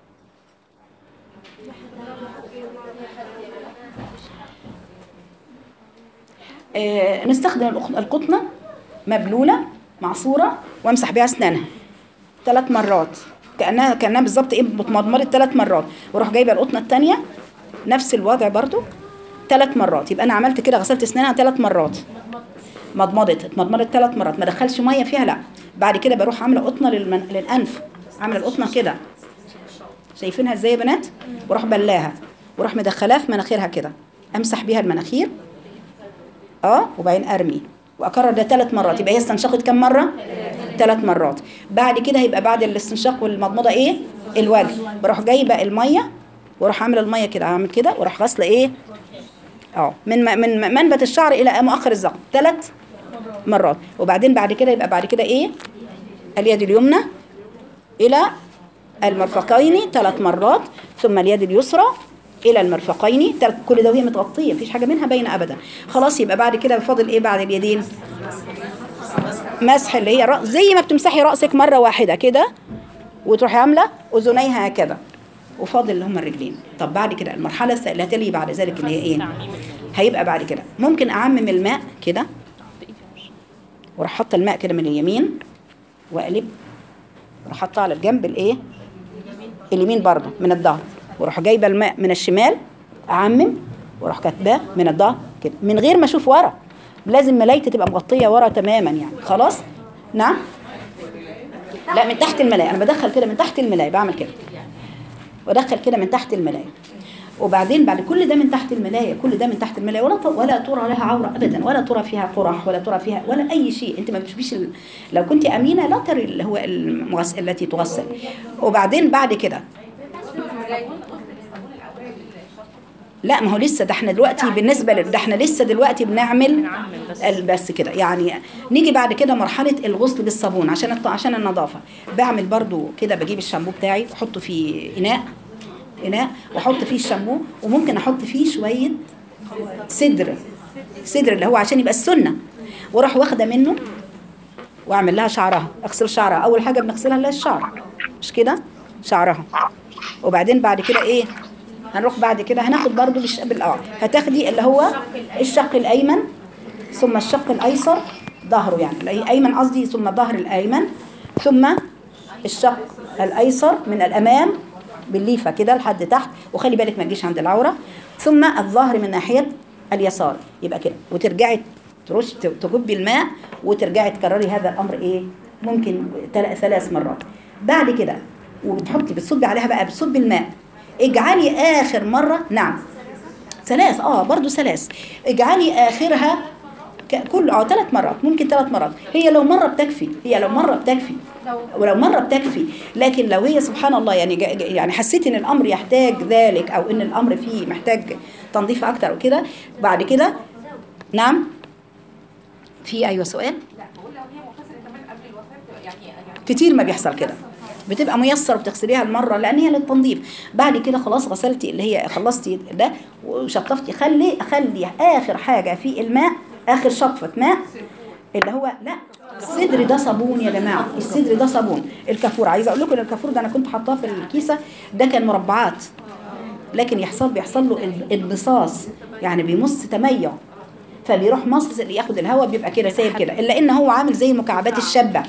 آه نستخدم القط- القطنه مبلوله معصوره وامسح بيها اسنانها ثلاث مرات كانها كانها بالظبط ايه متمضمضت ثلاث مرات واروح جايبه القطنه الثانيه نفس الوضع برضو ثلاث مرات يبقى انا عملت كده غسلت اسنانها ثلاث مرات مضمضت اتمضمضت ثلاث مرات ما دخلش ميه فيها لا بعد كده بروح عامله قطنه للمن... للانف عامله القطنه كده شايفينها ازاي يا بنات واروح بلاها واروح مدخلاها في مناخيرها كده امسح بيها المناخير اه وبعدين ارمي واكرر ده ثلاث مرات يبقى هي استنشقت كم مره ثلاث مرات بعد كده هيبقى بعد الاستنشاق والمضمضه ايه الوجه بروح جايبه الميه واروح عامله الميه كده اعمل كده واروح غاسله ايه اه من م- من م- منبت الشعر الى مؤخر الذقن ثلاث مرات وبعدين بعد كده يبقى بعد كده ايه اليد اليمنى الى المرفقين ثلاث مرات ثم اليد اليسرى الى المرفقين تلات- كل ده وهي متغطيه مفيش حاجه منها باينه ابدا خلاص يبقى بعد كده فاضل ايه بعد اليدين مسح اللي هي رأس زي ما بتمسحي راسك مره واحده كده وتروحي عامله اذنيها هكذا وفاضل اللي هم الرجلين طب بعد كده المرحله الث- اللي هتلي بعد ذلك اللي هي ايه هيبقى بعد كده ممكن اعمم الماء كده واروح حاطه الماء كده من اليمين واقلب واروح حاطه على الجنب الايه اليمين برضه من الظهر واروح جايبه الماء من الشمال اعمم واروح كاتباه من الظهر كده من غير ما اشوف ورا لازم ملايتي تبقى مغطيه ورا تماما يعني خلاص نعم لا من تحت الملايه انا بدخل كده من تحت الملايه بعمل كده وادخل كده من تحت الملايه وبعدين بعد كل ده من تحت الملايه كل ده من تحت الملايه ولا ت- ولا ترى لها عوره ابدا ولا ترى فيها قرح ولا ترى فيها ولا اي شيء انت ما بتشوفيش ال... لو كنت امينه لا تري اللي هو المغس... التي تغسل وبعدين بعد كده لا ما هو لسه ده احنا دلوقتي بالنسبه لل- ده احنا لسه دلوقتي بنعمل بس. ال- بس كده يعني نيجي بعد كده مرحله الغسل بالصابون عشان الط- عشان النظافه بعمل برضو كده بجيب الشامبو بتاعي احطه في اناء اناء واحط فيه الشامبو وممكن احط فيه شويه صدر صدر اللي هو عشان يبقى السنه واروح واخده منه واعمل لها شعرها اغسل شعرها اول حاجه بنغسلها اللي هي الشعر مش كده شعرها وبعدين بعد كده ايه هنروح بعد كده هناخد برضو بالش... بالاه هتاخدي اللي هو الشق الايمن ثم الشق الايسر ظهره يعني الايمن قصدي ثم ظهر الايمن ثم الشق الايسر من الامام بالليفه كده لحد تحت وخلي بالك ما تجيش عند العوره ثم الظهر من ناحيه اليسار يبقى كده وترجعي ترش تجبي الماء وترجعي تكرري هذا الامر ايه ممكن تل- ثلاث مرات بعد كده وبتحطي بتصبي عليها بقى بتصبي الماء اجعلي اخر مره نعم ثلاث اه برضو ثلاث اجعلي اخرها ك- كل اه ثلاث مرات ممكن ثلاث مرات هي لو مره بتكفي هي لو مره بتكفي ولو مره بتكفي لكن لو هي سبحان الله يعني جا- جا- يعني حسيت ان الامر يحتاج ذلك او ان الامر فيه محتاج تنظيف اكتر وكده بعد كده نعم في ايوه سؤال كتير ما بيحصل كده بتبقى ميسر بتغسليها المره لان هي للتنظيف بعد كده خلاص غسلتي اللي هي خلصتي ده وشطفتي خلي خلي اخر حاجه في الماء اخر شطفه ماء اللي هو لا الصدر ده صابون يا جماعه الصدر ده صابون الكافور عايزه اقول لكم ان الكافور ده انا كنت حاطاه في الكيسه ده كان مربعات لكن يحصل بيحصل له ال- انبصاص يعني بيمص تميع فبيروح مص اللي ياخد الهواء بيبقى كده سايب كده الا ان هو عامل زي مكعبات الشبه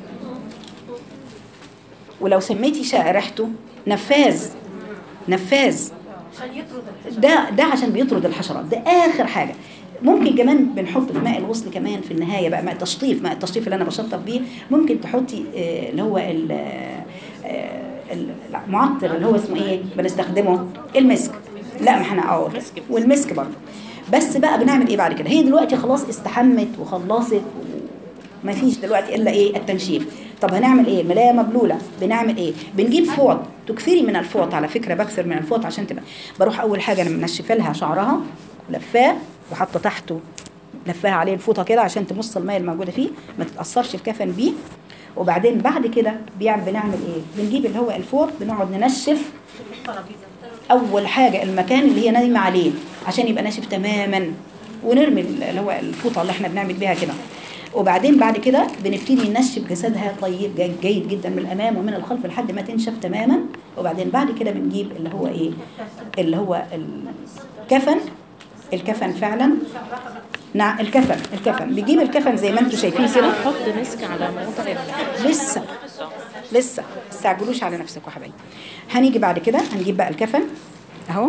ولو سميتي شا- ريحته نفاذ نفاذ ده ده عشان بيطرد الحشرات ده اخر حاجه ممكن كمان بنحط في ماء الغسل كمان في النهايه بقى ماء التشطيف ماء التشطيف اللي انا بشطف بيه ممكن تحطي آه، اللي هو ال- آه، ال- المعطر اللي هو اسمه ايه بنستخدمه المسك لا ما احنا اه والمسك برضه بس بقى بنعمل ايه بعد كده هي دلوقتي خلاص استحمت وخلصت ما فيش دلوقتي الا ايه التنشيف طب هنعمل ايه ملايه مبلوله بنعمل ايه بنجيب فوط تكثري من الفوط على فكره بكثر من الفوط عشان تبقى بروح اول حاجه انا منشفه لها شعرها لفاه وحاطه تحته لفاها عليه الفوطه كده عشان تمص الميه الموجوده فيه ما تتاثرش الكفن بيه وبعدين بعد كده بيعمل بنعمل ايه بنجيب اللي هو الفوط بنقعد ننشف اول حاجه المكان اللي هي نايمه عليه عشان يبقى ناشف تماما ونرمي اللي هو الفوطه اللي احنا بنعمل بيها كده وبعدين بعد كده بنبتدي ننشف جسدها طيب جيد, جيد جدا من الامام ومن الخلف لحد ما تنشف تماما وبعدين بعد كده بنجيب اللي هو ايه اللي هو الكفن الكفن فعلا نعم الكفن الكفن بيجيب الكفن زي ما انتم شايفين كده حط مسك على موضع ال- لسه لسه ما تستعجلوش على نفسكم يا حبايبي هنيجي بعد كده هنجيب بقى الكفن اهو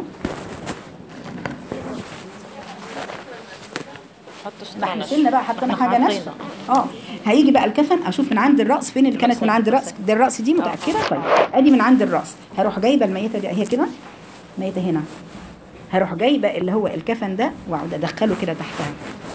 حط ما احنا شطة شلنا بقى حطينا إحنا حاجه حطينا. ناشفه اه هيجي بقى الكفن اشوف من عند الراس فين اللي كانت من عند الراس ده الراس دي متاكده طيب ادي من عند الراس هروح جايبه الميته دي هي كده ميته هنا هروح جايبه اللي هو الكفن ده واقعد ادخله كده تحتها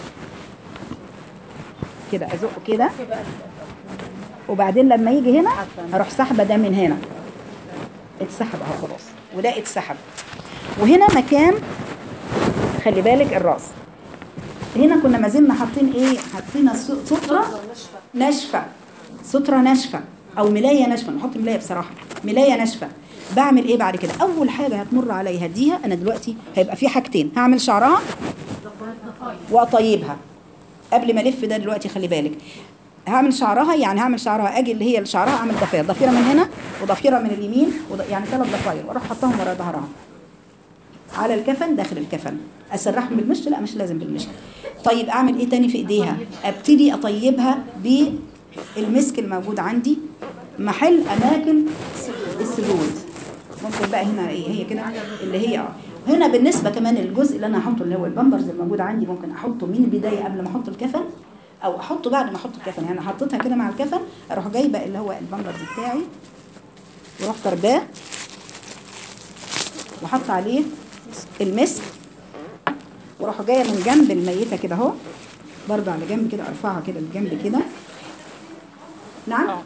كده ازقه كده وبعدين لما يجي هنا هروح سحبه ده من هنا اتسحب اهو خلاص وده اتسحب وهنا مكان خلي بالك الراس هنا كنا ما زلنا حاطين ايه حاطين س- ستره ناشفه ستره ناشفه او ملايه ناشفه نحط ملايه بصراحه ملايه ناشفه بعمل ايه بعد كده اول حاجه هتمر عليا هديها انا دلوقتي هيبقى في حاجتين هعمل شعرها واطيبها قبل ما الف ده دلوقتي خلي بالك هعمل شعرها يعني هعمل شعرها اجي اللي هي شعرها اعمل ضفيره ضفيره من هنا وضفيره من اليمين وض... يعني ثلاث ضفاير واروح حطاهم ورا ظهرها على الكفن داخل الكفن اسرحهم بالمشط لا مش لازم بالمشط طيب اعمل ايه تاني في ايديها ابتدي اطيبها بالمسك الموجود عندي محل اماكن السجود ممكن بقى هنا ايه هي كده اللي هي اه هنا بالنسبه كمان الجزء اللي انا هحطه اللي هو البامبرز الموجود عندي ممكن احطه من البدايه قبل ما احط الكفن او احطه بعد ما احط الكفن يعني حطيتها كده مع الكفن اروح جايبه اللي هو البامبرز بتاعي واروح فرباه وحط عليه المسك واروح جايه من جنب الميته كده اهو برضه على جنب كده ارفعها كده لجنب كده نعم اه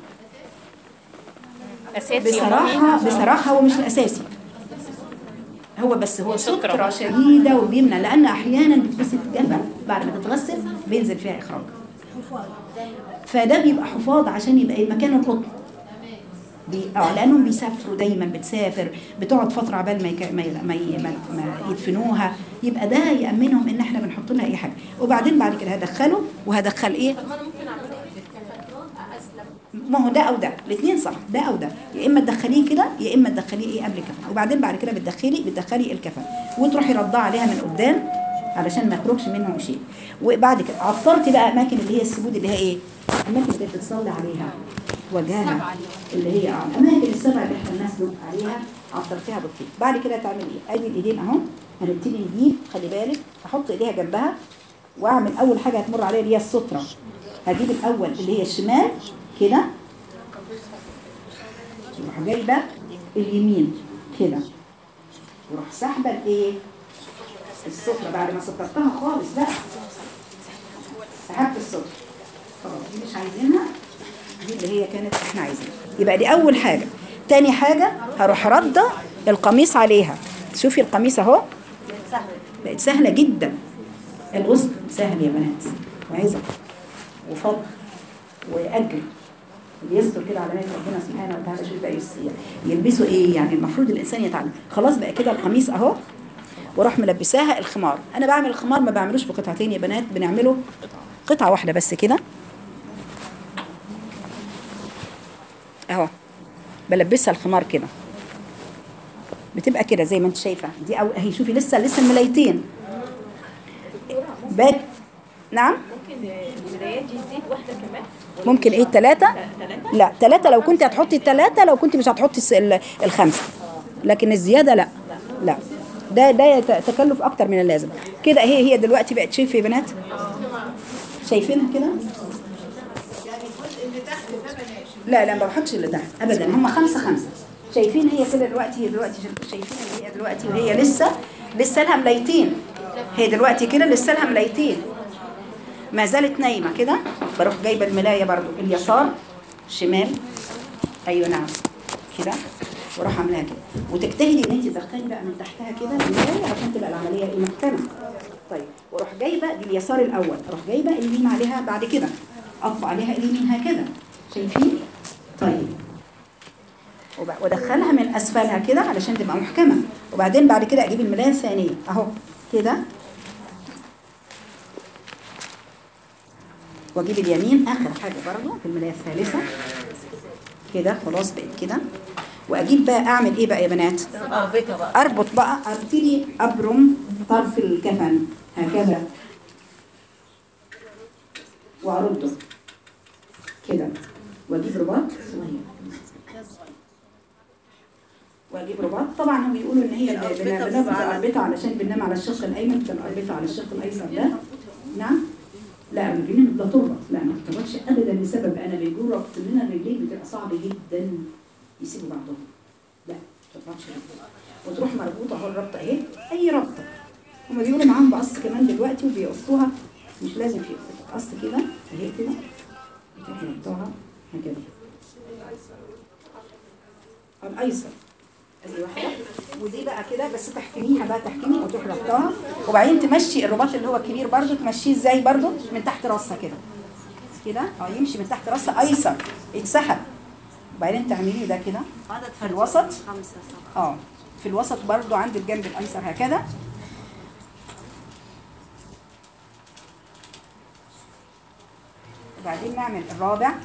اساسي بصراحة بصراحة هو مش الأساسي هو بس هو سترة شديدة وبيمنع لأن أحيانا بتغسل الجبل بعد ما تتغسل بينزل فيها إخراج فده بيبقى حفاظ عشان يبقى مكان القطن بي... اه لانهم بيسافروا دايما بتسافر بتقعد فتره عبال ما, يك... ما, ي... ما, ي... ما... ما يدفنوها يبقى ده يامنهم ان احنا بنحط لها اي حاجه وبعدين بعد كده هدخله وهدخل ايه ما هو ده او ده الاثنين صح ده او ده يا اما تدخليه كده يا اما تدخليه ايه قبل كفن وبعدين بعد كده بتدخلي بتدخلي الكفن وتروحي رضاه عليها من قدام علشان ما يخرجش منه شيء وبعد كده عطرتي بقى اماكن اللي هي السجود اللي هي ايه الاماكن اللي بتصلي عليها وجهها اللي هي اه الاماكن السبع اللي احنا الناس بنقول عليها عطرتيها بالطيب بعد كده تعمل ايه ادي الايدين اهو هنبتدي نجيب خلي بالك احط ايديها جنبها واعمل اول حاجه هتمر عليها اللي هي الستره هجيب الاول اللي هي الشمال كده واروح جايبه اليمين كده واروح ساحبه الايه السفرة بعد ما سطرتها خالص بقى سحبت السفرة خلاص دي مش عايزينها دي اللي هي كانت احنا عايزينها يبقى دي اول حاجة تاني حاجة هروح رده القميص عليها شوفي القميص اهو بقت سهلة جدا الغسل سهل يا بنات وعزة وفضل واجر اللي يستر كده على ميت ربنا سبحانه وتعالى شوف بقى يس- يلبسوا ايه يعني المفروض الانسان يتعلم خلاص بقى كده القميص اهو واروح ملبساها الخمار انا بعمل الخمار ما بعملوش بقطعتين يا بنات بنعمله قطعه واحده بس كده اهو بلبسها الخمار كده بتبقى كده زي ما انت شايفه دي او اهي شوفي لسه لسه الملايتين باك نعم ممكن البدايات دي تزيد واحده كمان ممكن ايه الثلاثة؟ لا ثلاثة لو كنت هتحطي الثلاثة لو كنت مش هتحطي الس- ال- الخمسة لكن الزيادة لا لا ده ده يت- تكلف اكتر من اللازم كده هي هي دلوقتي بقت شايفه يا بنات شايفينها كده لا لا ما بحطش اللي تحت ابدا هم خمسة خمسة شايفين هي كده دلوقتي هي دلوقتي شايفين ان هي دلوقتي وهي لسه لسه لها ملايتين هي دلوقتي كده لسه لها ملايتين ما زالت نايمة كده بروح جايبة الملاية برضو اليسار شمال ايوه نعم كده واروح عاملاها كده وتجتهدي ان انت تدخلي بقى من تحتها كده الملاية عشان تبقى العملية ايه محكمة طيب واروح جايبة دي اليسار الاول اروح جايبة اليمين عليها بعد كده اطبق عليها اليمين هكذا شايفين طيب وب- وادخلها من اسفلها كده علشان تبقى محكمة وبعدين بعد كده اجيب الملاية الثانية اهو كده واجيب اليمين اخر حاجه برضو في الملايه الثالثه كده خلاص بقت كده واجيب بقى اعمل ايه بقى يا بنات اربطه بقى اربط بقى ابتدي ابرم طرف الكفن هكذا وارده كده واجيب رباط صغير واجيب رباط طبعا هم بيقولوا ان هي بناخد الاربطه علشان بننام على الشق الايمن بتبقى الاربطه على الشق الايسر ده نعم لا الرجلين لا تربط لا ما تربطش ابدا لسبب انا بيقول ربط لنا الرجلين بتبقى صعب جدا يسيبوا بعضهم لا ما تربطش رجلين. وتروح مربوطه اهو الربطه اهي اي ربطه هما بيقولوا معاهم بقص كمان دلوقتي وبيقصوها مش لازم في قص كده اهي كده بتحطها هكذا الايسر ادي واحده ودي بقى كده بس تحكميها بقى تحكمي وتروح ربطها وبعدين تمشي الرباط اللي هو الكبير برضو تمشيه ازاي برضو من تحت راسها كده كده اه يمشي من تحت راسها ايسر يتسحب وبعدين تعمليه ده كده في الوسط اه في الوسط برضو عند الجنب الايسر هكذا وبعدين نعمل الرابع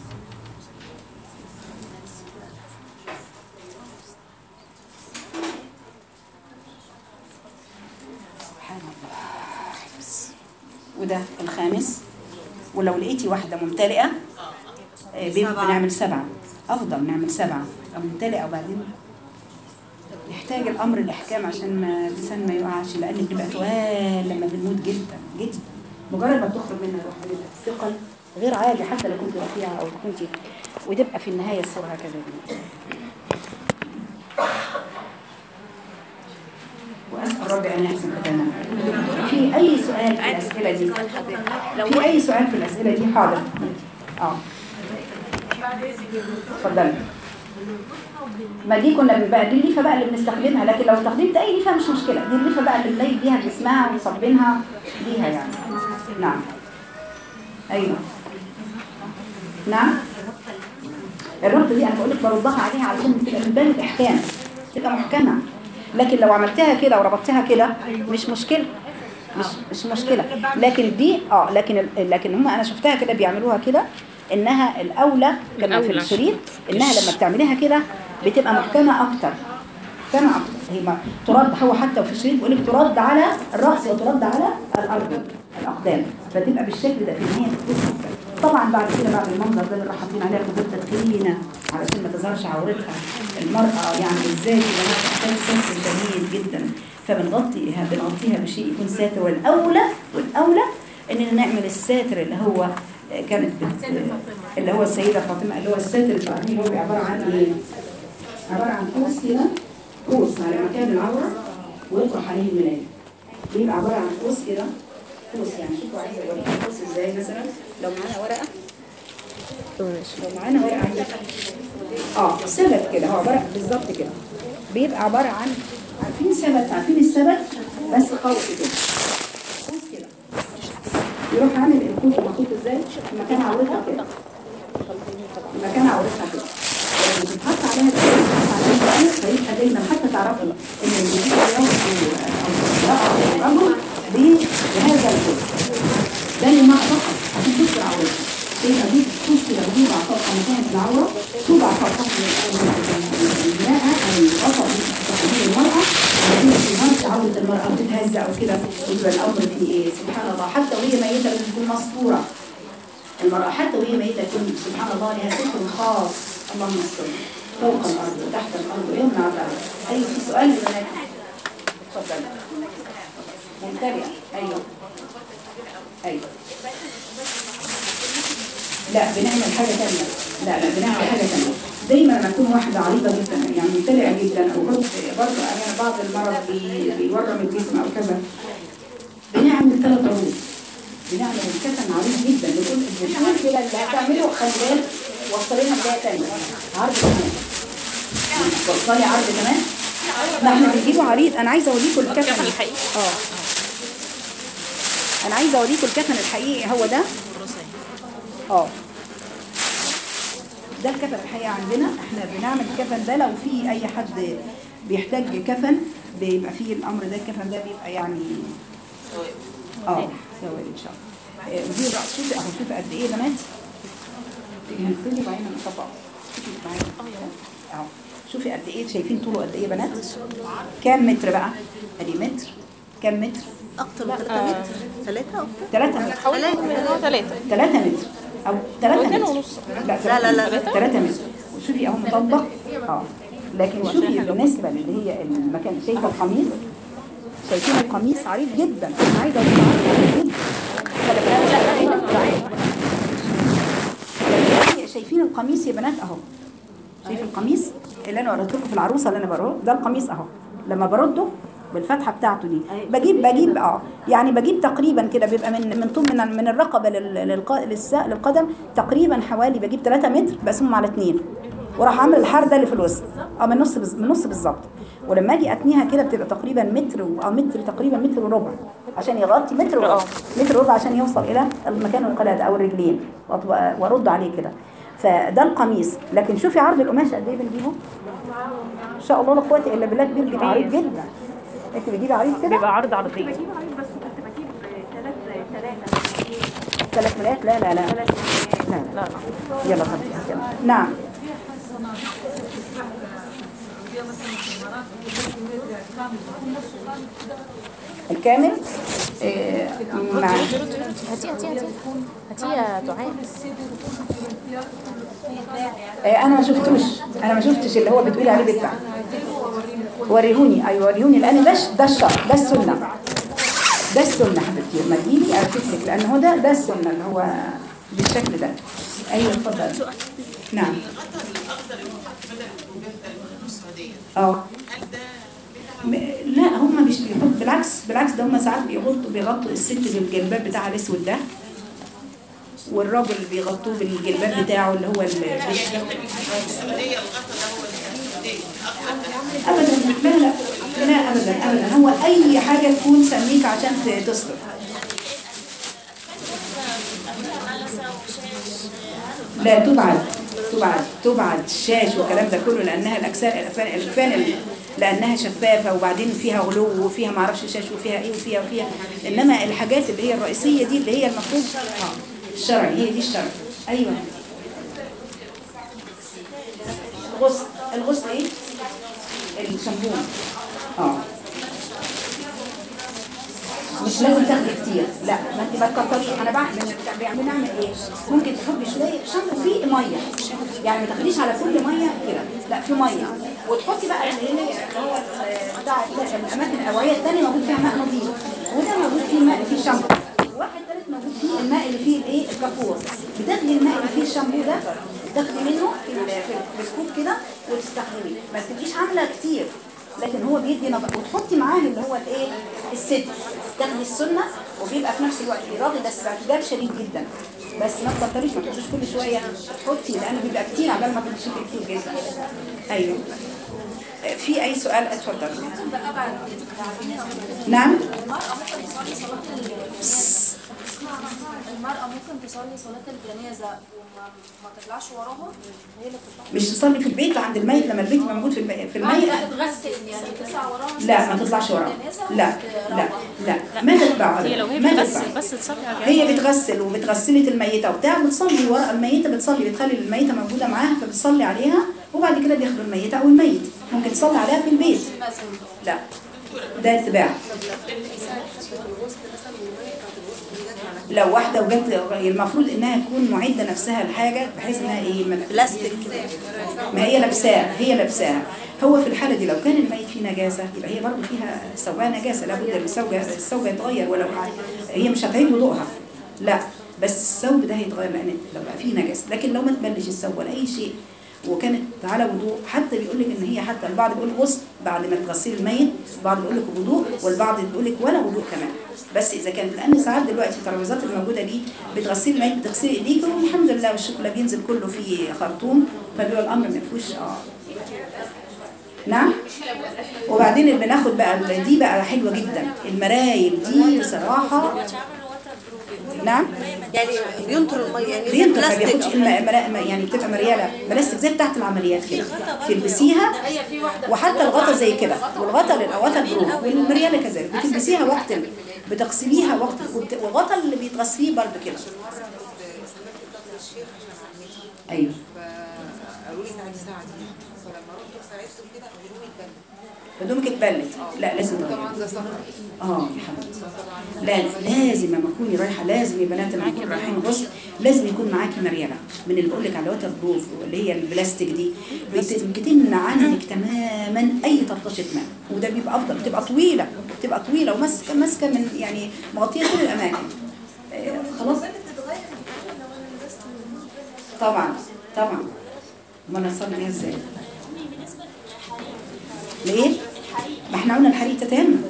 سبحان الله وده الخامس ولو لقيتي واحدة ممتلئة آه، بيبقى بنعمل سبعة أفضل نعمل سبعة أو ممتلئة وبعدين يحتاج الأمر الإحكام عشان ما الإنسان ما يقعش لأن بتبقى توال لما بنموت جدا جدا مجرد ما تخرج منها الروح بيبقى الثقل غير عادي حتى لو كنت رفيعة أو كنت وتبقى في النهاية الصورة هكذا دي. وأسأل رب ان يحسن ختامنا في اي سؤال في الاسئله دي في اي سؤال في الاسئله دي حاضر اه اتفضلي ما دي كنا بقى دي الليفه بقى اللي بنستخدمها لكن لو استخدمت اي ليفه مش مشكله دي الليفه بقى اللي بنلاقي بيها جسمها وصبينها بيها يعني نعم ايوه نعم الربط دي انا بقول لك بردها عليها علشان تبقى من باب الاحكام تبقى محكمه لكن لو عملتها كده وربطتها كده مش مشكله مش مش مشكله لكن دي اه لكن ال- لكن هم انا شفتها كده بيعملوها كده انها الاولى كما في الشريط انها لما بتعمليها كده بتبقى محكمه اكتر محكمه اكتر هي ما ترد هو حتى في الشريط بيقول لك ترد على الراس وترد على الارض الاقدام فتبقى بالشكل ده في النهايه تكون أحسن. طبعا بعد كده بعد المنظر ده بنروح حاطين عليها خدود تدخينه علشان ما تظهرش عورتها المرأة يعني ازاي تبقى محتاج ستر شديد جدا فبنغطيها بنغطيها بشيء يكون ساتر والاولى والاولى اننا نعمل الساتر اللي هو كانت بت... اللي هو السيدة فاطمة اللي هو الساتر الفاطمي هو عبارة عن ايه؟ عبارة عن قوس كده قوس على مكان العورة ويطرح عليه الملاية بيبقى عبارة عن قوس كده قوس يعني شوفوا عايزة اوريكم قوس ازاي مثلا لو معانا ورقة لو معانا ورقة عندك اه سبت كده هو عبارة بالظبط كده بيبقى عبارة عن عارفين سبت عارفين السبت بس قوس كده قوس كده يروح عامل الخوف محطوط ازاي مكان عورتها كده مكان عورتها كده لما بتتحط عليها كده بتتحط عليها كده فيبقى دايما حتى تعرفوا ان اللي بيجي اليوم او او امراه او رجل بهذا الخوف ده اللي ما فقط عشان تكسر عورتها يبقى دي تخش كده بتوضع فوق مكان العوره توضع فوق المرأة او الوسط تحديد المرأة وبعدين تنهار عورة المرأة وتتهز او كده يبقى الامر في ايه سبحان الله حتى وهي ميتة لازم تكون مستورة المرأة حتى وهي ميتة تكون سبحان الله لها ستر خاص اللهم استر فوق الارض وتحت الارض ويمنع الارض اي في سؤال لبنات اتفضل منتبه ايوه ايوه لا بنعمل حاجة تانية لا لا بنعمل حاجة تانية دايما لما تكون واحدة عريضة جدا يعني ممتلئة جدا او برضه برضه انا بعض المرض بي- بيورم الجسم او كذا بنعمل ثلاث عروض بنعمل الكتم عريض جدا لكل الدكتور كده اللي هتعمله خلي بالك وصلينا بداية تانية عرض كمان وصلي عرض كمان لا احنا بنجيبه عريض انا عايزه اوريكم الكفن الحقيقي اه انا عايزه اوريكم الكفن الحقيقي هو ده اه ده الكفن الحقيقي عندنا احنا بنعمل الكفن ده لو في اي حد بيحتاج كفن بيبقى فيه الامر ده الكفن ده بيبقى يعني اه سواد ان شاء الله آه، دي الرأس شوفي اهو شوفي قد ايه يا بنات تيجي نبتدي بعدين نطبقه شوفي معايا اهو شوفي قد ايه شايفين طوله قد ايه يا بنات كام متر بقى ادي متر كام متر اكتر من 3 متر 3 اكتر 3 متر ثلاثة 3 متر او 3 متر ونص. لا لا لا 3 متر وشوفي اهو مطبق اه لكن شوفي بالنسبه اللي هي المكان شايفه القميص شايفين القميص عريض جدا انا عايزه اقول عريض جدا خلي بالك لا، لا. شايفين القميص يا بنات اهو شايف القميص اللي انا وريته لكم في العروسه اللي انا بروح ده القميص اهو لما برده بالفتحه بتاعته دي بجيب بجيب اه يعني بجيب تقريبا كده بيبقى من من طول من من الرقبه لل- للق- للساق للقدم تقريبا حوالي بجيب 3 متر بقسمهم على 2 وراح اعمل الحر ده اللي في الوسط اه من نص بز- من نص بالظبط ولما اجي اتنيها كده بتبقى تقريبا متر و- اه متر تقريبا متر وربع عشان يغطي متر وربع متر وربع عشان يوصل الى المكان القلاده او الرجلين وأطبق- وارد عليه كده فده القميص لكن شوفي عرض القماش قد ايه بنجيبه ان شاء الله لا قوه الا بالله كبير جدا عريض جدا انت بتجيبي عريض كده بيبقى عرض عرضية بجيب عريض بس كنت بجيب ثلاث ثلاثة ثلاث ملايات لا لا لا لا لا لا لا يلا خلاص يلا. نعم الكامل آه، مع هاتي هاتي هاتي هاتي يا دعاء آه، انا ما شفتوش انا ما شفتش اللي هو بتقولي عليه بتاع وريهوني ايوه وريهوني لان ده ده الشرع ده السنه ده السنه حبيبتي لما تجيلي ارتب لك لان هو ده ده السنه اللي هو بالشكل ده ايوه اتفضل نعم اه م- لا هم مش بيحط بالعكس بالعكس بالعكس ده هم ساعات بيغطوا بيغطوا الست بالجلباب بتاعها الاسود ده والراجل بيغطوه بالجلباب بتاعه اللي هو ال- ابدا لا لا لا ابدا ابدا هو اي حاجه تكون سميك عشان ت- تصرف لا تبعد تبعد تبعد الشاش والكلام ده كله لانها الاجسام الألفان الألفان ال- لانها شفافه وبعدين فيها غلو وفيها ما اعرفش شاش وفيها ايه وفيها وفيها انما الحاجات اللي هي الرئيسيه دي اللي هي المفروض اه الشرعي هي دي الشرع ايوه الغسل الغسل ايه الشامبون اه مش لازم تاخدي كتير لا ما انت ما تكتريش انا بعمل بنعمل بنعمل ايه ممكن تحطي شويه شامبو فيه ميه يعني ما تاخديش على كل ميه كده لا في ميه وتحطي بقى اللي هي اللي هو ال- بتاع الاماكن الاوعيه الثانيه موجود فيها ماء نظيف وده موجود فيه ماء فيه شامبو واحد ثالث موجود فيه الماء اللي فيه الايه الكافور بتاخدي الماء اللي فيه الشامبو ده تاخدي منه في ال- في البسكوت كده وتستخدميه ما تبقيش عامله كتير لكن هو بيدي نظر وتحطي معاه اللي هو الايه الست تاخدي السنه وبيبقى في نفس الوقت راغي بس باعتدال شديد جدا بس ما تكتريش ما تحطيش كل شويه تحطي لانه بيبقى كتير عبال ما تمشي كتير جدا ايوه في اي سؤال اتفضل نعم المرأة ممكن تصلي صلاة الجنازة وما ما تطلعش وراها هي اللي بتطلع مش تصلي في البيت عند الميت لما البيت يبقى موجود في الم- في الميت لا تتغسل يعني تطلع وراها لا ما تطلعش وراه لا لا لا ما تتبع هي لو هي ما بتغسل تتبع بس تصلي على هي بتغسل وبتغسلت الميتة وبتاع بتصلي ورا الميتة بتصلي بتخلي الميتة موجودة معاها فبتصلي عليها وبعد كده بياخدوا الميتة أو الميت ممكن تصلي عليها في البيت لا ده اتباع لو واحدة وجت المفروض انها تكون معدة نفسها لحاجة بحيث انها ايه ما- بلاستيك ما هي لابساها هي لابساها هو في الحالة دي لو كان الميت فيه نجاسة يبقى هي برضه فيها سواها نجاسة لابد الثوب الثوب يتغير ولو هي مش هتعيد وضوءها لا بس الثوب ده هيتغير لان لو بقى فيه نجاسة لكن لو ما تبلش الثوب ولا اي شيء وكانت على وضوء حتى بيقول لك ان هي حتى البعض بيقول غسل بعد ما تغسلي الميت البعض بيقول لك وضوء والبعض بيقول لك ولا وضوء كمان بس اذا كان لان ساعات دلوقتي الترابيزات الموجوده دي بتغسلي الميت بتغسلي ايديك والحمد لله والشكر لله بينزل كله في خرطوم فبيبقى الامر ما فيهوش اه نعم وبعدين اللي بناخد بقى ال- دي بقى حلوه جدا المرايل دي بصراحه نعم يعني بينطر المية يعني زي بينطق ما بلاستيك بياخدش الم- مرا- ما- يعني بتبقى مرياله بلاستيك زي بتاعت العمليات كده تلبسيها وحتى الغطا زي كده والغطا للغطا البروف والمرياله كذلك بتلبسيها وقت ال- بتغسليها وقت وبت- والغطا اللي بيتغسليه برضه كده ايوه قالوا لي تعالي ساعدي فلما رحت ساعدته كده هدومي اتبلت هدومك اتبلت لا لازم تغيري طبعا ده سفر اه يا حبيبتي لا لازم لما تكوني رايحه لازم يا بنات لما تكونوا رايحين غسل لازم يكون معاكي مريله من اللي بقول لك على واتر بروف اللي هي البلاستيك دي بت- بتمنع عنك تماما اي طرطشه ماء وده بيبقى افضل بتبقى طويله بتبقى طويله وماسكه ماسكه من يعني مغطيه كل الاماكن آه، خلاص طبعا طبعا ما انا اصلي بيها ازاي ليه ما احنا قلنا الحريق تتم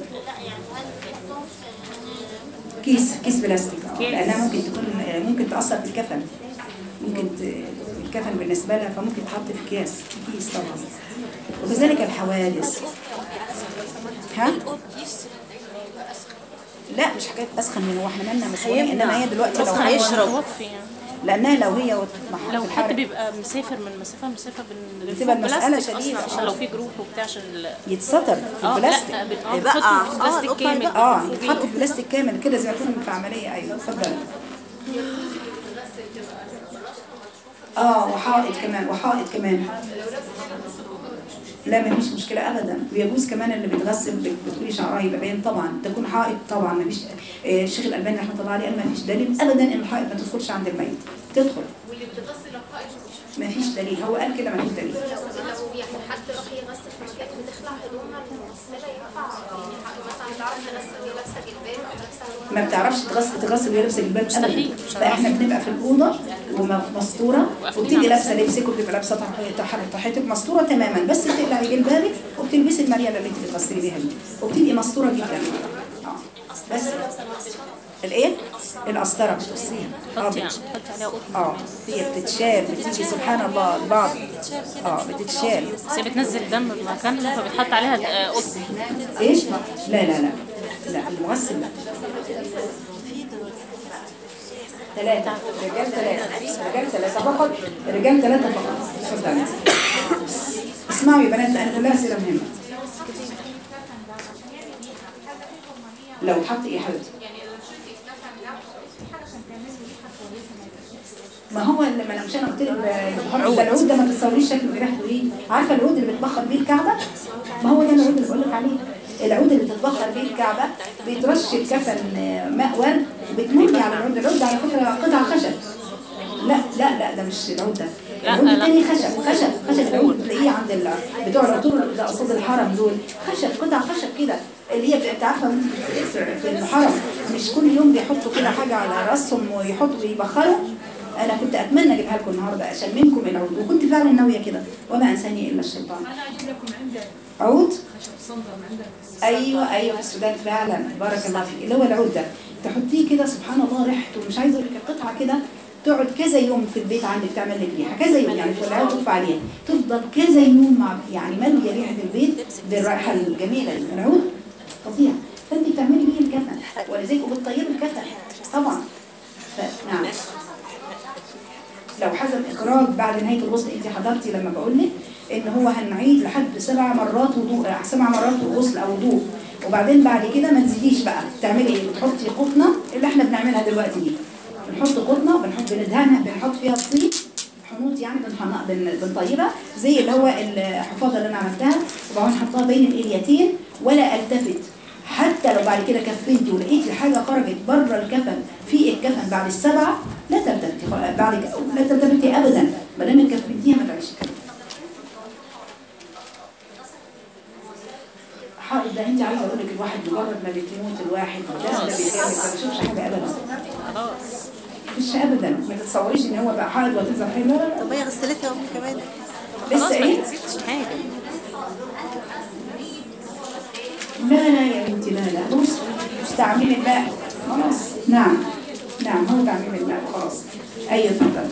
كيس كيس بلاستيك اه لانها ممكن تكون ممكن تاثر في الكفن ممكن ت- الكفن بالنسبه لها فممكن تحط في كيس في كيس طبعا وكذلك الحوادث ها لا مش حاجات اسخن من هو احنا مالنا مسؤولين انما هي دلوقتي لو أسخن يشرب. توفي يعني لانها لو هي وت- محطوط لو في حد الحرق بيبقى مسافر من مسافه مسافه بن بتبقى بنفوق المسألة بلاستيك شديدة. اصلا عشان لو في جروح وبتاع عشان ال- يتستر في اه البلاستيك لا بن- اه يبقى- بنحطه في اه بلاستيك القطع كامل يبقى. اه فوقيه. يتحط في بلاستيك كامل كده زي ما يكون في عمليه ايوه اتفضل اه وحائط كمان وحائط كمان لا ما فيش مشكلة أبدا ويجوز كمان اللي بتغسل بت- بتقولي شعرها يبقى باين طبعا تكون حائط طبعا ما فيش آه، الشيخ الألباني رحمة الله عليه قال ما فيش دليل أبدا إن الحائط ما تدخلش عند الميت تدخل واللي بتغسل الحائط ما فيش دليل هو قال كده ما فيش دليل لو يعني حد راح يغسل في مكان بتخلع هدومها من المغسله ينفع يعني حق- مثلا تعرف تغسل وهي لابسه جلباب او لابسه هدومها ما بتعرفش تغسل تغسل وهي لابسه جلباب ابدا مستحيل. فاحنا بنبقى في الاوضه ومستوره وبتبقي لابسه لبسك وبتبقى لابسه طح- طح- طحيتك مستوره تماما بس بتقلعي جلبابك وبتلبسي المرياله اللي انت بتغسلي بيها دي وبتبقي مستوره جدا بس الايه القسطره بتقصيها اه حطي يعني بت- حطي عليها قطن اه هي بتتشال بتيجي سبحان الله البعض اه بتتشال بس هي بتنزل دم بمكانها فبتحط عليها آه، قطن ايش لا لا لا لا المغسل لا ثلاثة رجال ثلاثة رجال ثلاثة فقط رجال ثلاثة فقط اتفضلي اسمعوا يا بنات انا كلها سيرة مهمة لو اتحط ايه يا حبيبتي ما هو لما انا مش انا قلت لك ب- ده العود ده ما تتصوريش شكله ريحته ايه عارفه العود اللي بتبخر بيه الكعبه ما هو ده العود اللي بقول لك عليه العود اللي بتتبخر بيه الكعبه بيترش الكفن آه، ماء ورد وبتمري على العود العود ده على فكره قطع خشب لا لا لا ده مش العود ده لا، العود لا. التاني خشب خشب خشب العود تلاقيه عند ال... بتوع العطور اللي قصاد الحرم دول خشب قطع خشب كده اللي هي انت عارفه وانت بتسرع في الحرم مش كل يوم بيحطوا كده حاجه على راسهم ويحطوا ويبخروا انا كنت اتمنى اجيبها لكم النهارده اشممكم العود وكنت فعلا ناويه كده وما انساني الا الشيطان عود ايوه ايوه في السودان فعلا بارك الله فيك اللي هو العود ده تحطيه كده سبحان الله ريحته مش عايزه اقول لك القطعه كده تقعد كذا يوم في البيت عندك تعمل لك ريحه كذا يوم يعني تولعها وتطفى عليها تفضل كذا يوم مع يعني ماليه ريحه البيت بالرائحه الجميله دي العود فظيع فانت بتعملي بيه الكفن ولذلك وبتطيبي الكفن طبعا ف- نعم لو حزم اخراج بعد نهايه الغسل انت حضرتي لما بقول لك ان هو هنعيد لحد سبع مرات وضوء آه، سبع مرات غسل او وضوء وبعدين بعد كده ما تزيديش بقى بتعملي ايه بتحطي قطنه اللي احنا بنعملها دلوقتي دي بنحط قطنه بنحط بندهنها بنحط فيها الطين حنوط يعني بنحن- بن- بنطيبها زي اللي هو الحفاضه اللي انا عملتها وبعدين نحطها بين الاليتين ولا التفت حتى لو بعد كده كفنتي ولقيتي حاجه خرجت بره الكفن في الكفن بعد السبعه لا تلتفتي خلاص، بعد كده لا تلتفتي ابدا ما دام كفنتيها ما تعيش كده حائط ده انت عايزه اقول لك الواحد مجرد ما بتموت الواحد ده ده بيتعمل ما بيشوفش حاجه ابدا خلاص مش ابدا ما تتصوريش ان هو بقى حائط وتنزل حاجه لا لا لا طب هي غسلتها امي كمان خلاص لسه ما ايه تزيدش حاجه لا لا يا بنتي لا لا بص استعملي الماء خلاص نعم نعم هو تعميم الماء خلاص ايوه اتفضل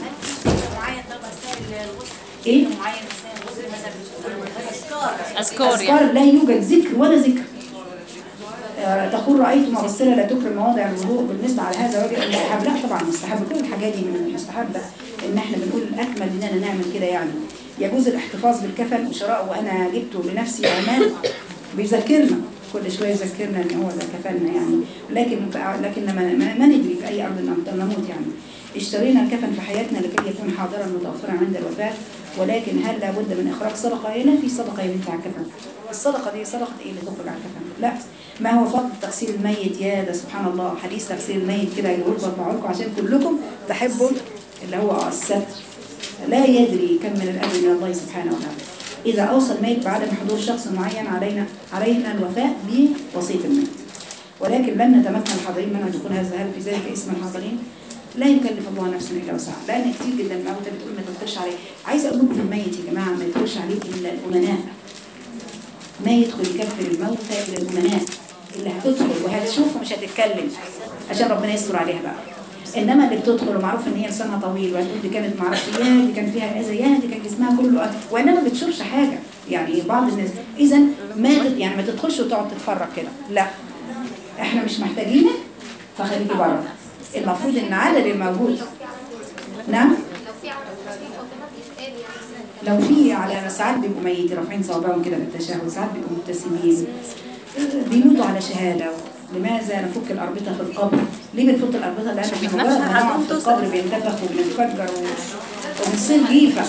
ايه اذكار يعني اذكار لا يوجد ذكر ولا ذكر آه، تقول رأيت مغسلة لا تكرم مواضع الوضوء بالنسبة على هذا وجه المستحب لا طبعا مستحب كل الحاجات دي من المستحب ان احنا بنقول الاكمل اننا نعمل كده يعني يجوز الاحتفاظ بالكفن وشراءه وانا جبته لنفسي امان بيذكرنا كل شويه يذكرنا ان هو ده كفننا يعني لكن لكن ما, ما, ما ندري في اي ارض نم- نموت يعني اشترينا الكفن في حياتنا لكي يكون حاضرا متوفرا عند الوفاه ولكن هل لابد من اخراج صدقه هنا في صدقه يا بنتي على الكفن الصدقه دي صدقه ايه اللي تخرج على الكفن لا ما هو فضل تغسيل الميت يا ده سبحان الله حديث تغسيل الميت كده يقول بطلعوا لكم عشان كلكم تحبوا اللي هو آه الستر لا يدري كم من الأجر من الله سبحانه وتعالى إذا أوصى الميت بعدم حضور شخص معين علينا علينا الوفاء بوصية الميت ولكن لن نتمكن الحاضرين منع دخول هذا هل في ذلك اسم الحاضرين لا يكلف الله نفسا الا وسعها لان كتير جدا الموتى بتقول ما تدخلش عليه عايزه اقول لكم في الميت يا جماعه ما يدخلش عليه الا الامناء ما يدخل يكفر الموتى الا الامناء اللي هتدخل وهتشوف ومش هتتكلم عشان ربنا يستر عليها بقى انما اللي بتدخل ومعروف ان هي لسانها طويل وهتقول دي كانت معرفش يا دي كان فيها اذى يا دي كان جسمها كله أذى. وانما ما بتشوفش حاجه يعني بعض الناس اذا ما تد- يعني ما تدخلش وتقعد تتفرج كده لا احنا مش محتاجينك فخليكي بره المفروض ان العدد الموجود نعم لو في عدد مسلم فاطمه بيتقال يعني لو في على ساعات بيبقوا ميت رافعين صوابعهم كده بالتشهد ساعات بيبقوا مبتسمين بيموتوا على شهاده لماذا نفك الاربطه في القبر؟ ليه بنفك الاربطه؟ لان احنا مجرد ما نقعد في القبر بينتفخ وبنتفجر و- وبنصير جيفه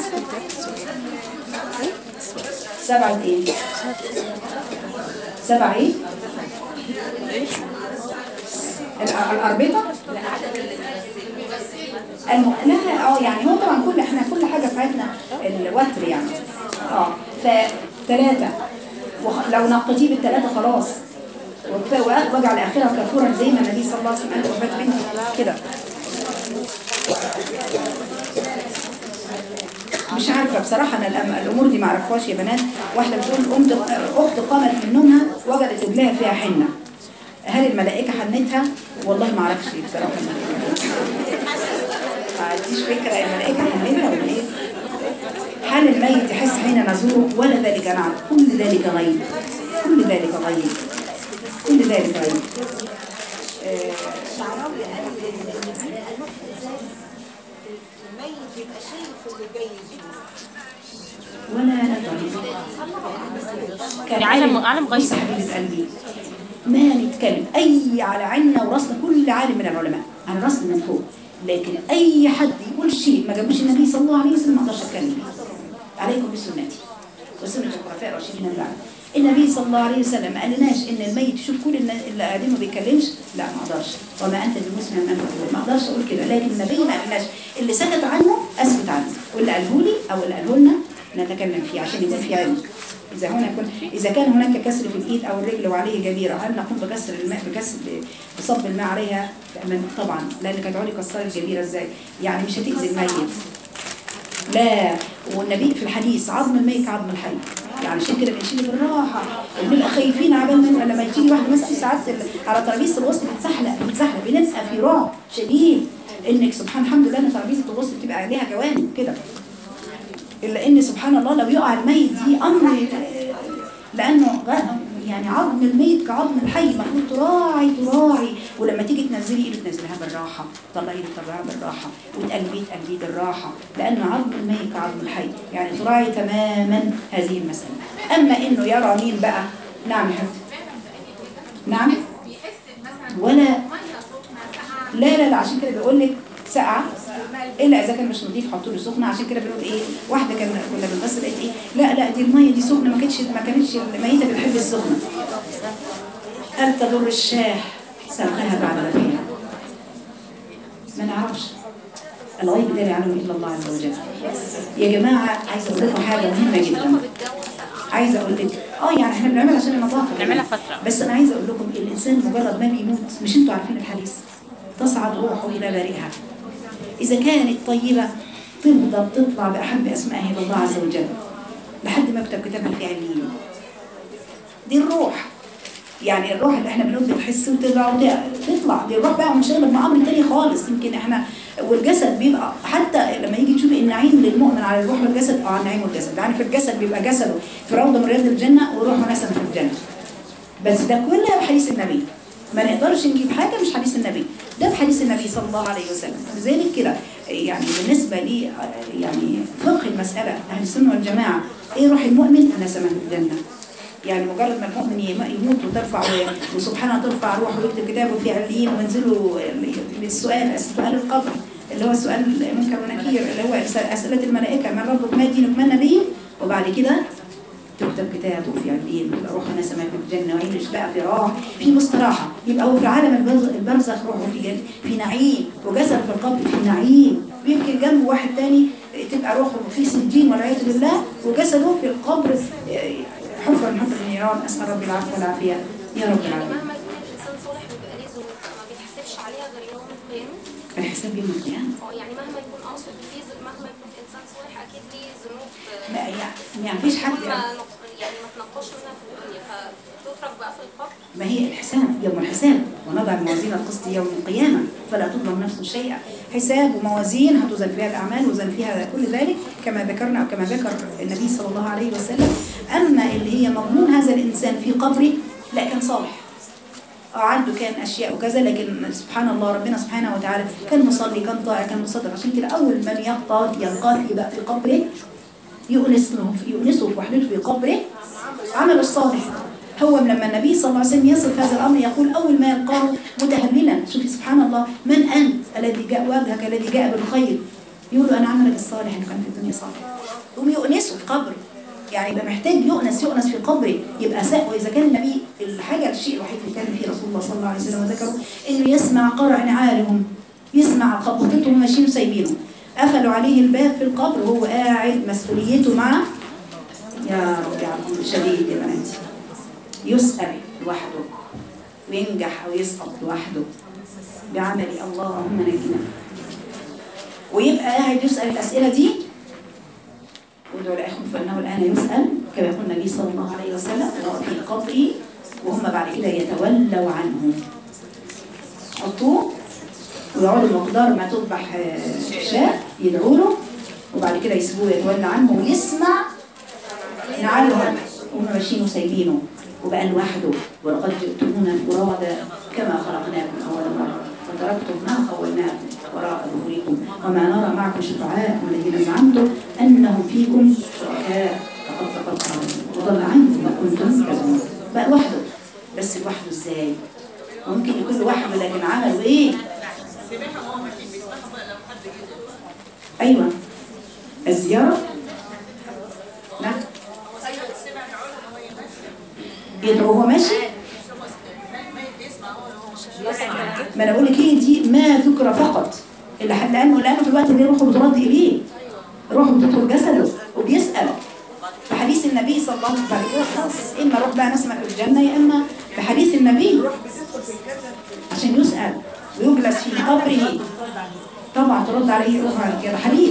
سبعة ايه؟ سبعة ايه؟ الأ- الأربطة؟ الم... لا اه يعني هو طبعا كل احنا كل حاجة في حياتنا الوتر يعني اه فثلاثة وخ... لو نقطتيه بالثلاثة خلاص وكفاية وأ- واجعل آخرها كافورا زي ما النبي صلى الله عليه وسلم قال وفاة بنتي كده مش عارفة بصراحة أنا الأم- الأمور دي ما أعرفهاش يا بنات واحدة بتقول قمت أخت قامت من نومها وجدت رجلها فيها حنة هل الملائكة حنتها والله ما اعرفش بصراحة ما عنديش فكرة الملائكة حنتها ولا ايه هل الميت يحس حين نزوره ولا ذلك نعم كل ذلك غيب كل ذلك غيب كل ذلك غيب شعراوي قال ان الميت بيبقى شايف اللي جاي يزوره ولا ندري كان عالم- عالم غيب. بص يا حبيبة قلبي ما نتكلم اي على عيننا وراسنا كل عالم من العلماء على راسنا من فوق لكن اي حد يقول شيء ما جابوش النبي صلى الله عليه وسلم ما اقدرش اتكلم فيه عليكم بسنتي وسنه الخلفاء الراشدين من بعد النبي صلى الله عليه وسلم ما قالناش ان الميت يشوف كل النا- اللي قاعدين ما بيتكلمش لا ما اقدرش وما انت بمسلم من انت ما اقدرش اقول كده لكن النبي ما قالناش اللي سكت عنه اثبت عنه واللي قاله لي او اللي قاله لنا نتكلم فيه عشان يكون في علم إذا هنا كن إذا كان هناك كسر في الإيد أو الرجل وعليه جبيرة هل نقوم بكسر الماء بكسر بصب الماء عليها؟ من- طبعا لأن كانت علي كسر الجبيرة إزاي؟ يعني مش هتأذي الميت لا والنبي في الحديث عظم الميت كعظم الحي يعني عشان كده بنشيل بالراحه وبنبقى خايفين عبال ما لما تيجي واحده مثلا ساعات ال- على ترابيزه الوسط بتزحلق بتزحلق بنبقى في رعب شديد انك سبحان الحمد لله ان ترابيزه الوسط بتبقى عليها جوانب كده الا ان سبحان الله لو يقع الميت دي امر لانه غ- يعني عظم الميت كعظم الحي المفروض تراعي تراعي ولما تيجي تنزلي ايده تنزلها بالراحه طلعي ايده طلعيها بالراحه وتقلبيه تقلبيه بالراحه لان عظم الميت كعظم الحي يعني تراعي تماما هذه المساله اما انه يرى مين بقى نعم يا حبيبتي نعم ولا لا لا لا عشان كده بيقول لك ساقعه الا اذا كان مش نضيف حطوا له سخنه عشان كده بنقول ايه واحده كان كنا بنغسل لقيت ايه لا لا دي الميه دي سخنه ما كانتش ما كانتش الميته بتحب السخنه هل تضر الشاه سلقها بعد ذبحها ما نعرفش الغيب ده لا يعلمه الا الله عز وجل يا جماعه عايزه اقول لكم حاجه مهمه جدا عايزه اقول لك اه يعني احنا بنعملها عشان النظافه بنعملها فترة. بس انا عايزه اقول لكم الانسان مجرد ما بيموت مش انتوا عارفين الحديث تصعد روحه الى بارئها اذا كانت طيبه تفضل تطلع باحب اسمائها الى الله عز وجل لحد ما يكتب كتابها في عليين دي الروح يعني الروح اللي احنا بنقول بتحس وتطلع وت- تطلع دي الروح بقى منشغله بامر تاني خالص يمكن احنا والجسد بيبقى حتى لما يجي تشوفي النعيم للمؤمن على الروح والجسد اه النعيم والجسد يعني في الجسد بيبقى جسده في روضه من رياض الجنه وروحه نسمه في الجنه بس ده كلها بحديث النبي ما نقدرش نجيب حاجه مش حديث النبي ده بحديث النبي صلى الله عليه وسلم لذلك كده يعني بالنسبه لي آه، يعني فقه المساله اهل السنه والجماعه ايه روح المؤمن نسمه في الجنه يعني مجرد ما المؤمن يم- يموت وترفع و- وسبحانه ترفع روحه ويكتب كتابه في عليين وينزلوا للسؤال سؤال القبر اللي هو سؤال منكر ونكير اللي هو أس- اسئله الملائكه من ربك ما دينك ما نبيك وبعد كده تكتب كتابه في عليين ويبقى روحه نسمه في الجنه ويعيش بقى في راحه في مستراحه يبقى هو في عالم البرز- البرزخ روحه في جن في نعيم وجسد في القبر في نعيم ويمكن جنبه واحد تاني تبقى روحه في سجين والعياذ بالله وجسده في القبر حفر من حفر النيران اسال ربي العفو والعافيه يا رب يعني العالمين مهما يكون الانسان صالح بيبقى ليه ذنوب ما بيتحاسبش عليها غير يوم القيامه الحساب يوم القيامه اه يعني مهما يكون اقصد فيه ذ- مهما يكون الانسان صالح اكيد ليه ذنوب آه، ما يعني ما فيش حد ما نق- يعني ما تنقصش منها في الدنيا فتترك بقى في القبر ما هي الحساب يوم الحساب ونضع الموازين القسط يوم القيامة فلا تظلم نفس شيئا حساب وموازين هتوزن فيها الأعمال وزن فيها كل ذلك كما ذكرنا أو كما ذكر النبي صلى الله عليه وسلم أما اللي هي مضمون هذا الإنسان في قبره لا كان صالح اه عنده كان أشياء وكذا لكن سبحان الله ربنا سبحانه وتعالى كان مصلي كان طائع كان مصدق عشان كده أول من يقطع يلقاه في بقى في قبره يؤنس له يؤنسه في وحدته في قبره عمل الصالح هو لما النبي صلى الله عليه وسلم يصف هذا الامر يقول اول ما يلقاه متهللا شوفي سبحان الله من انت الذي جاء وجهك الذي جاء بالخير يقول انا عملك الصالح اللي كان في الدنيا صالح يقوم يؤنسه في قبره يعني يبقى محتاج يؤنس يؤنس في قبره يبقى ساء واذا كان النبي الحاجه الشيء الوحيد اللي كان فيه رسول الله صلى الله عليه وسلم وذكره انه يسمع قرع نعالهم يسمع خبطتهم ماشيين وسايبينه قفلوا عليه الباب في القبر وهو قاعد مسؤوليته مع يا رب يا عبد شديد يا بناتي يسأل لوحده وينجح أو يسقط لوحده بعمل اللهم نجنا ويبقى قاعد يسأل الأسئلة دي وادعوا لأخوكم فإنه الآن يسأل كما يقول النبي صلى الله عليه وسلم وهو في قبره وهم بعد كده يتولوا عنه حطوه ويقعدوا مقدار ما تذبح آه، شاء يدعوا له وبعد كده يسيبوه يتولى عنه ويسمع نعلهم وهم ماشيين وسايبينه وبقى لوحده ولقد جئتمونا فرادا كما خلقناكم اول مره وتركتم ما خولناكم وراء ظهوركم وما نرى معكم شفعاءكم الذين زعمتم انهم فيكم شركاء فقد تقطعوا وضل عنكم ما كنتم تزعمون بقى لوحده بس لوحده ازاي؟ ممكن يكون لوحده لكن عملوا ايه؟ ايوه الزياره نعم يدعو وهو ماشي ما انا بقول لك ايه دي ما ذكر فقط اللي حد لانه لانه في الوقت اللي روحه بترد اليه روحه بتدخل جسده وبيسال في حديث النبي صلى الله عليه وسلم بعد كده خلاص اما روح بقى نسمع في الجنه يا اما بحديث النبي عشان يسال ويجلس في قبره طبعا ترد عليه روح على كده حديث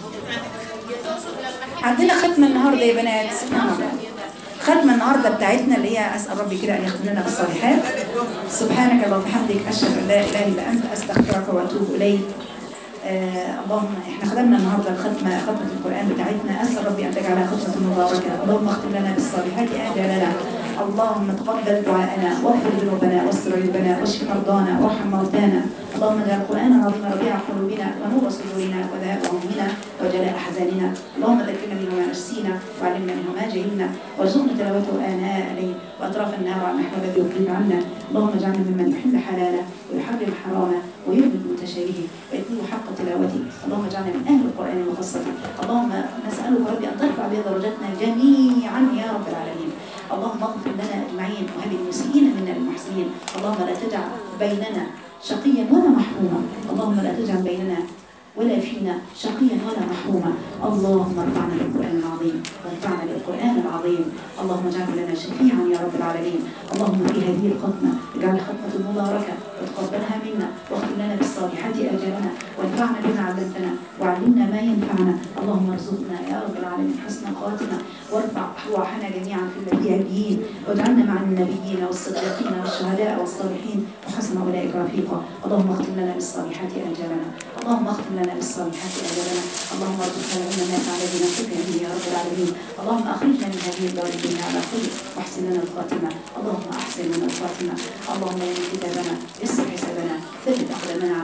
عندنا ختمه النهارده يا بنات سبحان الله ختمه النهارده بتاعتنا اللي هي اسال ربي كده ان يختم لنا بالصالحات سبحانك اللهم وبحمدك اشهد ان لا اله الا انت استغفرك واتوب اليك آه اللهم احنا خدمنا النهارده الختمه ختمه القران بتاعتنا اسال ربي ان تجعلها ختمه مباركه اللهم اختم لنا بالصالحات اجالنا اللهم تقبل دعاءنا واغفر ذنوبنا واستر عيوبنا واشف مرضانا وارحم موتانا اللهم اجعل القران العظيم ربيع قلوبنا ونور صدورنا وذهاب همومنا وجلاء احزاننا اللهم ذكرنا منه ما نسينا وعلمنا منه ما جهلنا وارزقنا تلاوته اناء الليل واطراف النهار على النحو الذي يقيم عنا اللهم اجعلنا ممن يحل حلاله ويحرم حرامه ويؤمن متشابهه ويتلو حق تلاوته اللهم اجعلنا من اهل القران المخصص اللهم نسالك ربي ان ترفع بها درجاتنا جميعا يا رب العالمين اللهم اغفر لنا اجمعين وهب المسيئين منا للمحسنين اللهم لا تجعل بيننا شقيا ولا محروما اللهم لا تجعل بيننا ولا فينا شقيا ولا محروما اللهم ارفعنا بالقران العظيم وانفعنا بالقران العظيم اللهم اجعله لنا شفيعا يا رب العالمين اللهم في هذه الختمه اجعل ختمه مباركه وتقبلها منا واختم لنا بالصالحات اجالنا وانفعنا بما علمتنا وعلمنا ما ينفعنا اللهم ارزقنا يا رب العالمين حسن خاتمه وارفع ارواحنا جميعا في الذي عليين واجعلنا مع النبيين والصديقين والشهداء والصالحين وحسن اولئك رفيقا اللهم اختم لنا بالصالحات اجالنا اللهم اختم لنا بالصالحات اجالنا اللهم ارزقنا العلم النافع الذي ننفق به يا رب العالمين اللهم اخرجنا من هذه الدار الدنيا على خير واحسن لنا الخاتمه اللهم احسن لنا الخاتمه اللهم يمن كتابنا يسر حسابنا ثبت اقدامنا